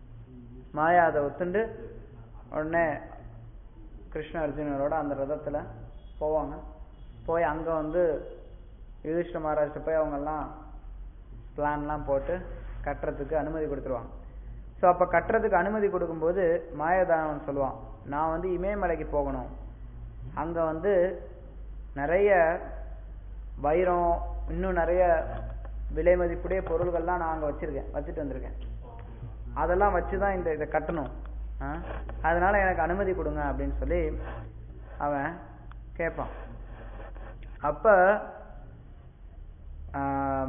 மாயா அதை ஒத்துண்டு உடனே கிருஷ்ண அர்ஜுனரோட அந்த ரதத்துல போவாங்க போய் அங்க வந்து யுதிஷ்ட மகாராஜ்ட்ட போய் அவங்க எல்லாம் பிளான்லாம் போட்டு கட்டுறதுக்கு அனுமதி கொடுத்துருவாங்க ஸோ அப்ப கட்டுறதுக்கு அனுமதி கொடுக்கும்போது மாயதானவன் சொல்லுவான் நான் வந்து இமயமலைக்கு போகணும் அங்க வந்து நிறைய வைரம் இன்னும் நிறைய விலை மதிப்புடைய பொருள்கள்லாம் நான் அங்க வச்சிருக்கேன் வச்சுட்டு வந்திருக்கேன் அதெல்லாம் வச்சுதான் இந்த இதை கட்டணும் ஆ? அதனால எனக்கு அனுமதி கொடுங்க அப்படின்னு சொல்லி அவன் கேட்பான் அப்ப ஆம்,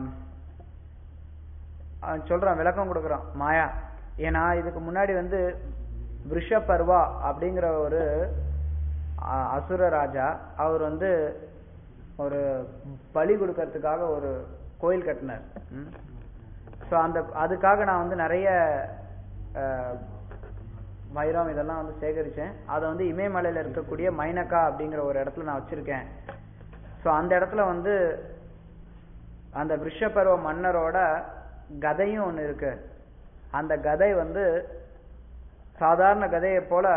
அவன் சொல்றான் விளக்கம் கொடுக்குறான் மாயா ஏன்னா இதுக்கு முன்னாடி வந்து விஷபர்வா அப்படிங்கிற ஒரு அ- அசுர ராஜா அவர் வந்து ஒரு பலி கொடுக்கறதுக்காக ஒரு கோயில் கட்டினார் ஸோ அந்த அதுக்காக நான் வந்து நிறைய அஹ், வைரம் இதெல்லாம் வந்து சேகரிச்சேன் அதை வந்து இமயமலையில இருக்கக்கூடிய மைனக்கா அப்படிங்கிற ஒரு இடத்துல நான் வச்சிருக்கேன் ஸோ அந்த இடத்துல வந்து அந்த விஷபர்வ மன்னரோட கதையும் ஒண்ணு இருக்கு அந்த கதை வந்து சாதாரண கதையை போல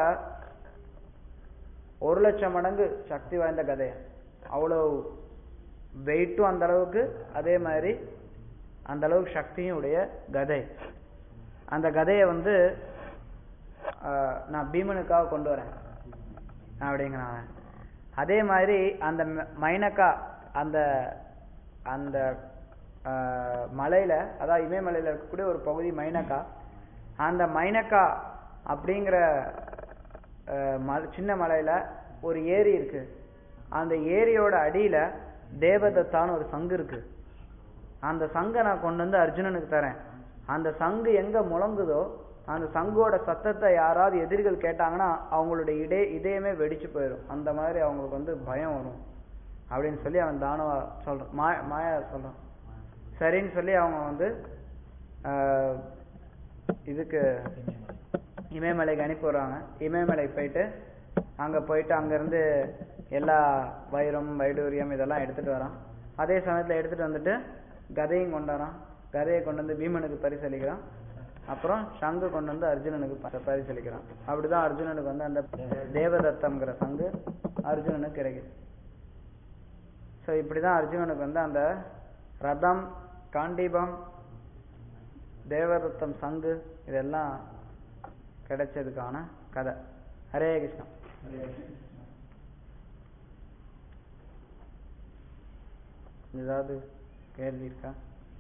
ஒரு லட்சம் மடங்கு சக்தி வாய்ந்த கதை அவ்வளவு வெயிட்டும் அந்த அளவுக்கு அதே மாதிரி அந்த அளவுக்கு சக்தியும் உடைய கதை அந்த கதையை வந்து ஆஹ், நான் பீமனுக்காக கொண்டு வரேன் அப்படிங்கிறான் அவன். அதே மாதிரி அந்த ம- மைனக்கா அந்த அந்த ஆஹ், மலையில அதாவது இமயமலையில இருக்கக்கூடிய ஒரு பகுதி மைனக்கா அந்த மைனக்கா அப்படிங்கிற ஆஹ், மல- சின்ன மலையில ஒரு ஏரி இருக்கு அந்த ஏரியோட அடியில தேவதத்தான்னு ஒரு சங்கு இருக்கு அந்த சங்கை நான் கொண்டு வந்து அர்ஜுனனுக்கு தரேன் அந்த சங்கு எங்க முழங்குதோ அந்த சங்கோட சத்தத்தை யாராவது எதிரிகள் கேட்டாங்கன்னா அவங்களுடைய இடே இதயமே வெடிச்சு போயிடும் அந்த மாதிரி அவங்களுக்கு வந்து பயம் வரும் அப்படின்னு சொல்லி அவன் தானவா சொல்றான் மாய மாயா சொல்றான் சரின்னு சொல்லி அவங்க வந்து ஆஹ், இதுக்கு இமயமலைக்கு அனுப்பி விடுறாங்க இமயமலைக்கு போயிட்டு அங்க போயிட்டு அங்க இருந்து எல்லா வைரம் வைடூரியம் இதெல்லாம் எடுத்துட்டு வரான் அதே சமயத்துல எடுத்துட்டு வந்துட்டு கதையும் கொண்டாரான் கதையை கொண்டு வந்து பீமனுக்கு பரிசளிக்கிறான் அப்புறம் சங்கு கொண்டு வந்து அர்ஜுனனுக்கு ப- பரிசளிக்கிறான் அப்படிதான் அர்ஜுனனுக்கு வந்து அந்த தேவதத்தம்ங்கிற சங்கு அர்ஜுனனுக்கு கிடைக்குது ஸோ இப்படிதான் அர்ஜுனனுக்கு வந்து அந்த ரதம் காண்டீபம் தேவதத்தம் சங்கு இதெல்லாம் கிடைச்சதுக்கான கதை ஹரே கிருஷ்ணா ஏதாவது கேள்வி இருக்கா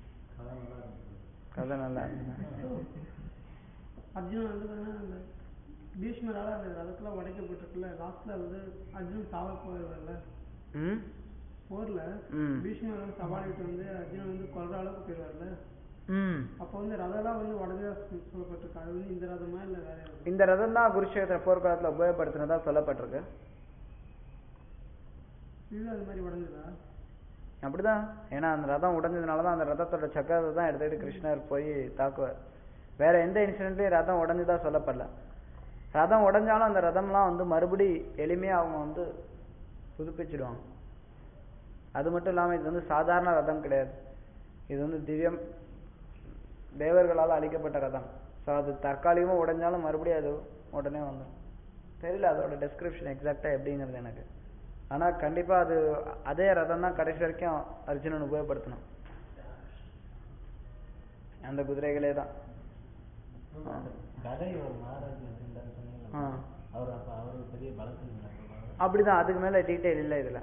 கதை நல்லா இருக்கு அர்ஜுனன் வந்து பாத்தீங்கன்னா அந்த பீஷ்மரால அந்த ரதத்துல உடைக்கப்பட்டிருக்குல்ல லாஸ்ட்ல வந்து அர்ஜுனன் சாவ போயிடுவார்ல ம் போர்ல ம். பீஷ்மர் வந்து சவாலிட்டு வந்து அர்ஜுனன் வந்து கொல்ற அளவுக்கு போயிடுவார்ல ம் அப்போ வந்து ரதம்லாம் வந்து உடஞ்சதா சொ- சொல்லப்பட்டிருக்கு அது வந்து இந்த ரதமா இல்ல வேற எதுவும்? இந்த ரதம் தான் குருஷேத்திர போர்க்காலத்துல உபயோகப்படுத்தினதா சொல்லப்பட்டிருக்கு இது அது மாதிரி உடஞ்சதா அப்படிதான் ஏன்னா அந்த ரதம் உடைஞ்சதுனால தான் அந்த ரதத்தோட சக்கரத்தை தான் எடுத்துக்கிட்டு கிருஷ்ணர் போய் தாக்குவார் வேற எந்த இன்சிடென்ட்லயும் ரதம் உடைஞ்சதா சொல்லப்படல ரதம் உடைஞ்சாலும் அந்த ரதம்லாம் வந்து மறுபடி எளிமையா அவங்க வந்து புதுப்பிச்சிடுவாங்க அது மட்டும் இல்லாம இது வந்து சாதாரண ரதம் கிடையாது இது வந்து திவ்யம் தேவர்களால் அளிக்கப்பட்ட ரதம் ஸோ அது தற்காலிகமா உடைஞ்சாலும் மறுபடியும் அது உடனே வந்துடும் தெரியல அதோட டெஸ்கிரிப்ஷன் எக்ஸாக்டா எப்படிங்கிறது எனக்கு ஆனா கண்டிப்பா அது அதே ரதம் தான் கடைசி வரைக்கும் அர்ஜுனன் உபயோகப்படுத்தணும் அந்த குதிரைகளே தான் கதை ஒரு மகாராஜ் வச்சிருந்தாரு சொன்னீங்களா ஆ. அவர் அப்ப அவரு பெரிய பலத்தில் நடத்துவாங்க அப்படிதான் அதுக்கு மேல டீட்டெயில் இல்லை இதுல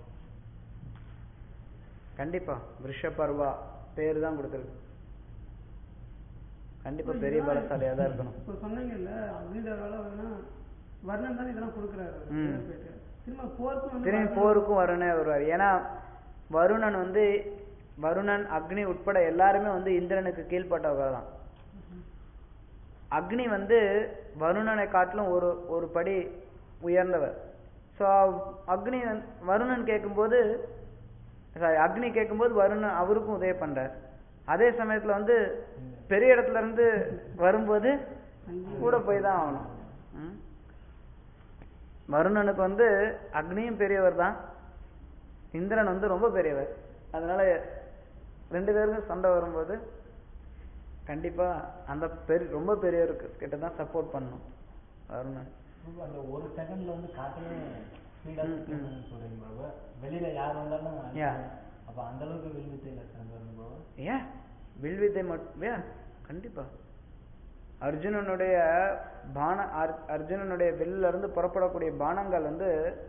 கண்டிப்பா விஷபர்வா பேரு தான் கொடுத்துருக்கு கண்டிப்பா பெரிய பலசாலியா தான் இருக்கணும் இப்போ சொன்னீங்கல்ல அக்னிதேவால வேணா வர்ணன் தான் இதெல்லாம் கொடுக்குறாரு ம். போயிட்டு திரும்ப போருக்கும் வந்து திரும்பி வர்ணன் போருக்கும் வருணே வருவார் ஏன்னா வருணன் வந்து வருணன் அக்னி உட்பட எல்லாருமே வந்து இந்திரனுக்கு கீழ்ப்பட்டவங்க தான் அக்னி வந்து வருணனை காட்டிலும் ஒரு ஒரு படி உயர்ந்தவர் ஸோ அக்னி வந்து- வருணன் கேட்கும்போது சாரி அக்னி கேட்கும்போது வருணன் அவருக்கும் உதவி பண்றார் அதே சமயத்துல வந்து பெரிய இடத்துல இருந்து வரும்போது கூட போய் தான் ஆகணும் ம். வருணனுக்கு வந்து அக்னியும் பெரியவர் தான் இந்திரன் வந்து ரொம்ப பெரியவர் அதனால ரெண்டு பேருக்கும் சண்டை வரும்போது கண்டிப்பா அந்த பெரிய ரொம்ப பெரியவருக்கு கிட்ட தான் சப்போர்ட் பண்ணணும் வருணன் அந்த ஒரு செகண்ட்ல வந்து காட்டையே ஸ்பீடா ம், ம். சொல்றீங்க பாபா வெளியில யார் வந்தாலும் Yeah. அப்ப அந்த அளவுக்கு வில்வித்தையில சிறந்தவங்க பாபா ஏன் வில்வித்தை மட்டும் ஏன் கண்டிப்பா அர்ஜுனனுடைய பான அர்- அர்ஜுனனுடைய வில்ல இருந்து புறப்படக்கூடிய பானங்கள் வந்து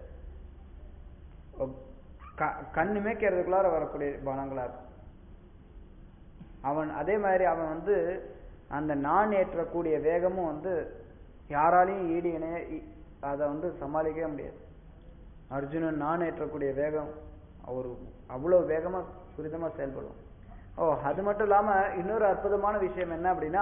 ஒ- க- கண்ணு மேய்க்கிறதுக்குள்ளார வரக்கூடிய பானங்களா இருக்கும் அவன் அதே மாதிரி அவன் வந்து அந்த நான் ஏற்றக்கூடிய வேகமும் வந்து யாராலையும் ஈடு இணைய இ- அதை வந்து சமாளிக்கவே முடியாது அர்ஜுனன் நான் ஏற்றக்கூடிய வேகம் அவர் அவ்வளவு வேகமா துரிதமா செயல்படுவான் ஓ அது மட்டும் இல்லாம இன்னொரு அற்புதமான விஷயம் என்ன அப்படின்னா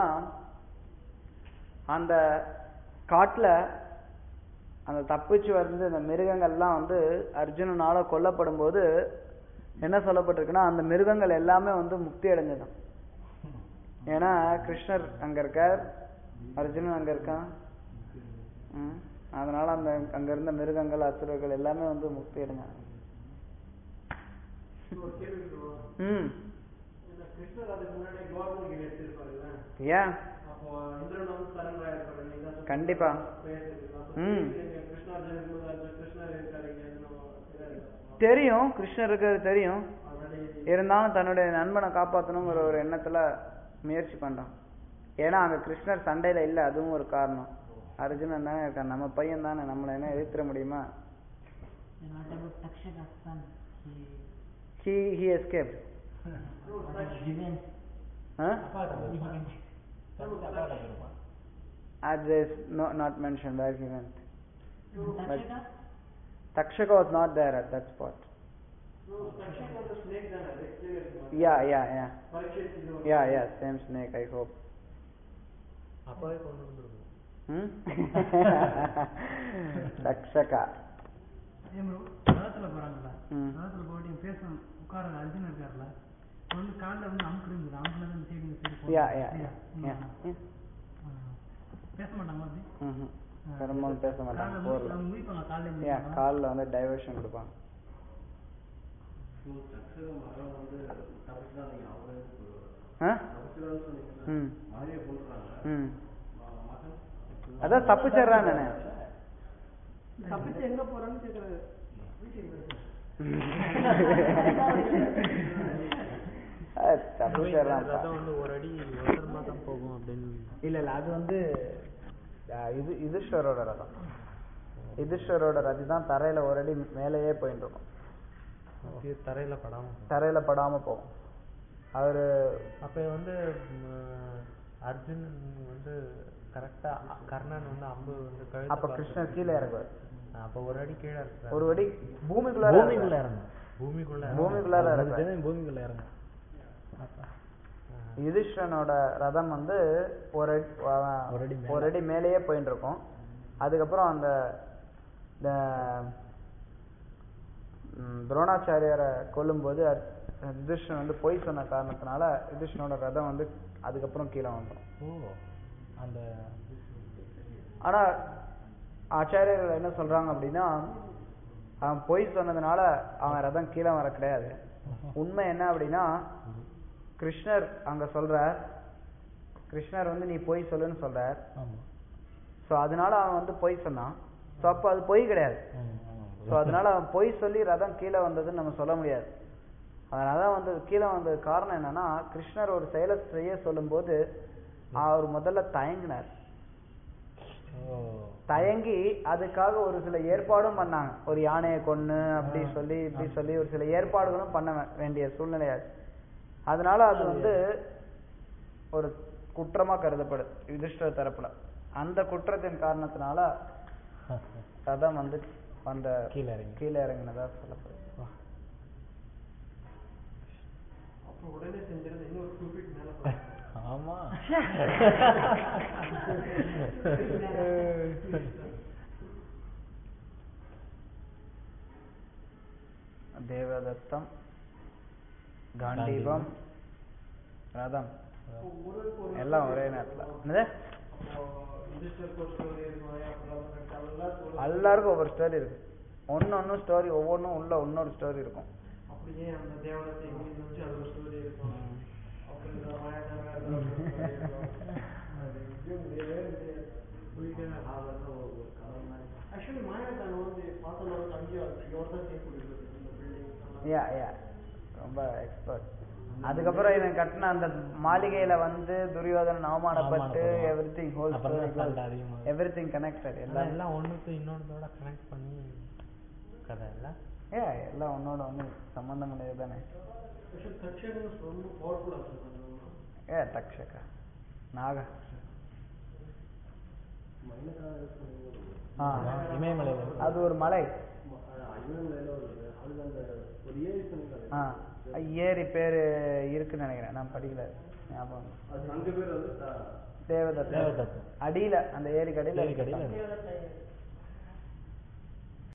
அந்த காட்டுல அந்த தப்பிச்சு வந்து அந்த மிருகங்கள்லாம் வந்து அர்ஜுனனால கொல்லப்படும் போது என்ன சொல்லப்பட்டிருக்குன்னா அந்த மிருகங்கள் எல்லாமே வந்து முக்தி அடைஞ்சதான் ஏன்னா கிருஷ்ணர் அங்க இருக்கார் அர்ஜுனன் அங்க இருக்கான் ம். அதனால அந்த அங்க இருந்த மிருகங்கள் அசுரர்கள் எல்லாமே வந்து முக்தி அடைஞ்சாங்க ஒரு கேள்வி சொல்லுவோம். ம் இந்த கிருஷ்ணர் அதுக்கு முன்னாடி கவர்மெண்ட் கிட்ட எடுத்திருப்பாருல்ல ஏன் அப்போ இந்திரன் வந்து சரண்டர் ஆயிருப்பாரு நீங்க தான் கண்டிப்பா. பேசிருக்கலாம் ம். கிருஷ்ணார்ஜுன் இருக்கும்போது அர்ஜுன் கிருஷ்ணர் இருக்காரு இங்க இன்னும் இதா இருக்கா? தெரியும் கிருஷ்ணருக்கு அது தெரியும் already இருந்தாலும் தன்னுடைய நண்பனை காப்பாற்றணுங்கிற ஒரு எண்ணத்துல முயற்சி பண்றான் ஏன்னா அங்க கிருஷ்ணர் சண்டையில இல்ல அதுவும் ஒரு காரணம் அர்ஜுனன் தானே இருக்கான் நம்ம பையன் தானே நம்மள என்ன எதிர்த்திட முடியுமா And what about Takshaka's son? He he he escaped what is revenge? huh? அப்பாட்ட He போயிருப்பான் can தப்பிச்சு அப்பாட்ட போயிருப்பான் as is no, not mentioned where he went Takshaka? takshaka was not there at that spot No, Takshak was a snake தானே அது clear இருக்குமா? yeah yeah yeah Parikshit இது ஒரு- yeah yeah same snake i hope அப்பாவே கொண்டு வந்துருக்கும் hmm? takshaka ரதத்துல போறாங்கல்ல ம். ரதத்துல போயிட்டு இவன் பேச உட்கார அர்ஜுன் இருக்காருல்ல அவன் வந்து காலில் வந்து அமுக்குறது அமுக்குல இந்த சைடு இந்த side yeah yeah yeah, yeah. பேச மாட்டாங்க அப்படி ம்ஹும். பெரும்பாலும் பேச மாட்டாங்க காலில் போர்ல அவங்க முடிப்பாங்க காலில் ஏன் முடிப்பாங்க காலில் வந்து டைவர்ஷன் கொடுப்பாங்க ஆ? ம் ம் அதான் தப்பிச்சிடுறான் நானு தப்பிச்சு எங்க போறான்னு கேக்குறாரு அஹ், தப்பிச்சிடுறான் ரதம் வந்து ஒரு அடி ஒருத்தரமா தான் போகும் அப்படின்னு இல்ல இல்ல அது வந்து அஹ், இது யுதிஷ்வரோட ரதம் யுதிஷ்வரோட ரதி தான் தரையில ஒரு அடி மேலேயே போயிட்டு இருக்கும் இது தரையில படாம போகும். தரையில படாம போகும் அவரு அப்ப வந்து ம், அர்ஜுன் வந்து கரெக்டா கர்ணன் வந்து அம்பு வந்து கழுத்தை அப்ப பார்த்து- கிருஷ்ணர் கீழே இறங்குவார் அப்ப ஒரு அடி கீழே இருக்கிறார் ஒரு அடி பூமிக்குள்ள பூமிக்குள்ள இறங்கும் பூமிக்குள்ள பூமிக்குள்ளார இறங்கும். இறங்குறார். தெரிஞ்சு பூமிக்குள்ள இறங்கும் யுதிஷ்டனோட ரதம் வந்து ஒரு அடி- அஹ், ஒரு அடி மேல. ஒரு அடி மேலேயே போயிட்டு இருக்கும் அதுக்கப்புறம் அந்த இந்த, ம், துரோணாச்சாரியாரை கொல்லும்போது அர்- யுதிஷ்டன் வந்து பொய் சொன்ன காரணத்தினால யுதிஷ்டனோட ரதம் வந்து அதுக்கப்புறம் கீழே வந்துடும் ஓ அந்த ஆனா ஆச்சாரியர்கள் என்ன சொல்றாங்க அப்படின்னா அவன் பொய் சொன்னதுனால அவன் ரதம் கீழே வர கிடையாது உண்மை என்ன அப்படின்னா கிருஷ்ணர் அங்க சொல்றார் கிருஷ்ணர் வந்து நீ பொய் சொல்லுன்னு சொல்றார் ஆமா சோ அதனால அவன் வந்து பொய் சொன்னான் சோ அப்ப அது பொய் கிடையாது ஆமா, ஆமா. சோ அதனால அவன் பொய் சொல்லி ரதம் கீழே வந்ததுன்னு நம்ம சொல்ல முடியாது அதனால தான் வந்து கீழே வந்தது காரணம் என்னன்னா கிருஷ்ணர் ஒரு செயலை செய்ய சொல்லும்போது அவர் முதல்ல தயங்கினார் ஓ தயங்கி அதுக்காக ஒரு சில ஏற்பாடும் பண்ணாங்க ஒரு யானையை கொன்னு அப்படி சொல்லி இப்படி சொல்லி ஒரு சில ஏற்பாடுகளும் பண்ண வே- வேண்டிய சூழ்நிலையாச்சு அதனால அது வந்து ஒரு குற்றமா கருதப்படுது யுதிஷ்டர் தரப்புல அந்த குற்றத்தின் காரணத்தினால ரதம் வந்து அந்த கீழே இறங்கி. கீழே இறங்கினதா சொல்லப்படுது அப்போ உடனே செஞ்சிருந்தா இன்னும் ஒரு டூ ஃபீட் மேல போகும். ஆமா தேவதத்தம் காண்டீபம் ரதம் ஒரு ஒரு எல்லாம் ஒரே நேரத்துல என்னது யுதிஷ்டருக்கு ஒரு story இருக்கும், அப்புறம் எல்லாத்துக்கும் ஒரு- எல்லாருக்கும் ஒவ்வொரு ஸ்டோரி இருக்கு ஒன்னு ஒன்னும் ஸ்டோரி ஒவ்வொன்றும் உள்ள இன்னொரு ஸ்டோரி இருக்கும் அப்படியே அந்த தேவதத்தை இங்கே வச்சு அது ஒரு ஸ்டோரி இருக்கும் அப்புறம் இந்த மாயாஜாலம் அது ஒரு story இருக்கும். அது எப்படியும் முடியவே முடியாது. போயிட்டே ஆக்சுவலி மாயாஜாலம் வந்து பார்த்தோம்னா தங்கி இவர் தான் சேர்த்து கொடுக்குறது இந்த பில்டிங் யா யா ரொம்ப எக்ஸ்பர்ட் அதுக்கப்புறம் இவன் கட்டின அந்த மாளிகையில வந்து துரியோதனன் அவமானப்பட்டு அவமானப்படுவான். எவ்ரி திங் ஹோல் அப்புறம் தான் சண்டை அதிகமாகுது. எவ்ரி திங் கனெக்டட் எல்லாம் எல்லாம் எல்லாம் ஒண்ணுக்கு இன்னொன்னதோட கனெக்ட் பண்ணி கதை இல்ல ஏ எல்லாம் ஒன்னோட ஒன்று சம்பந்தம் உடையது தானே ஆக்சுவலி தட்சகன் ரொம்ப பவர்ஃபுல்லாக இருக்கும் ஏ தக்ஷகா நாக ஆ இமயமலையில அது ஒரு மலை ஆ ஏரி பேரு இருக்குன்னு நினைக்கிறேன் நான் படிக்கல ஞாபகம் இல்ல. தேவதத்தம் தேவதத்தம். அடியில அந்த ஏரிக்கு அடியில ஏரிக்கு இருக்கு. அடியில இருக்கு.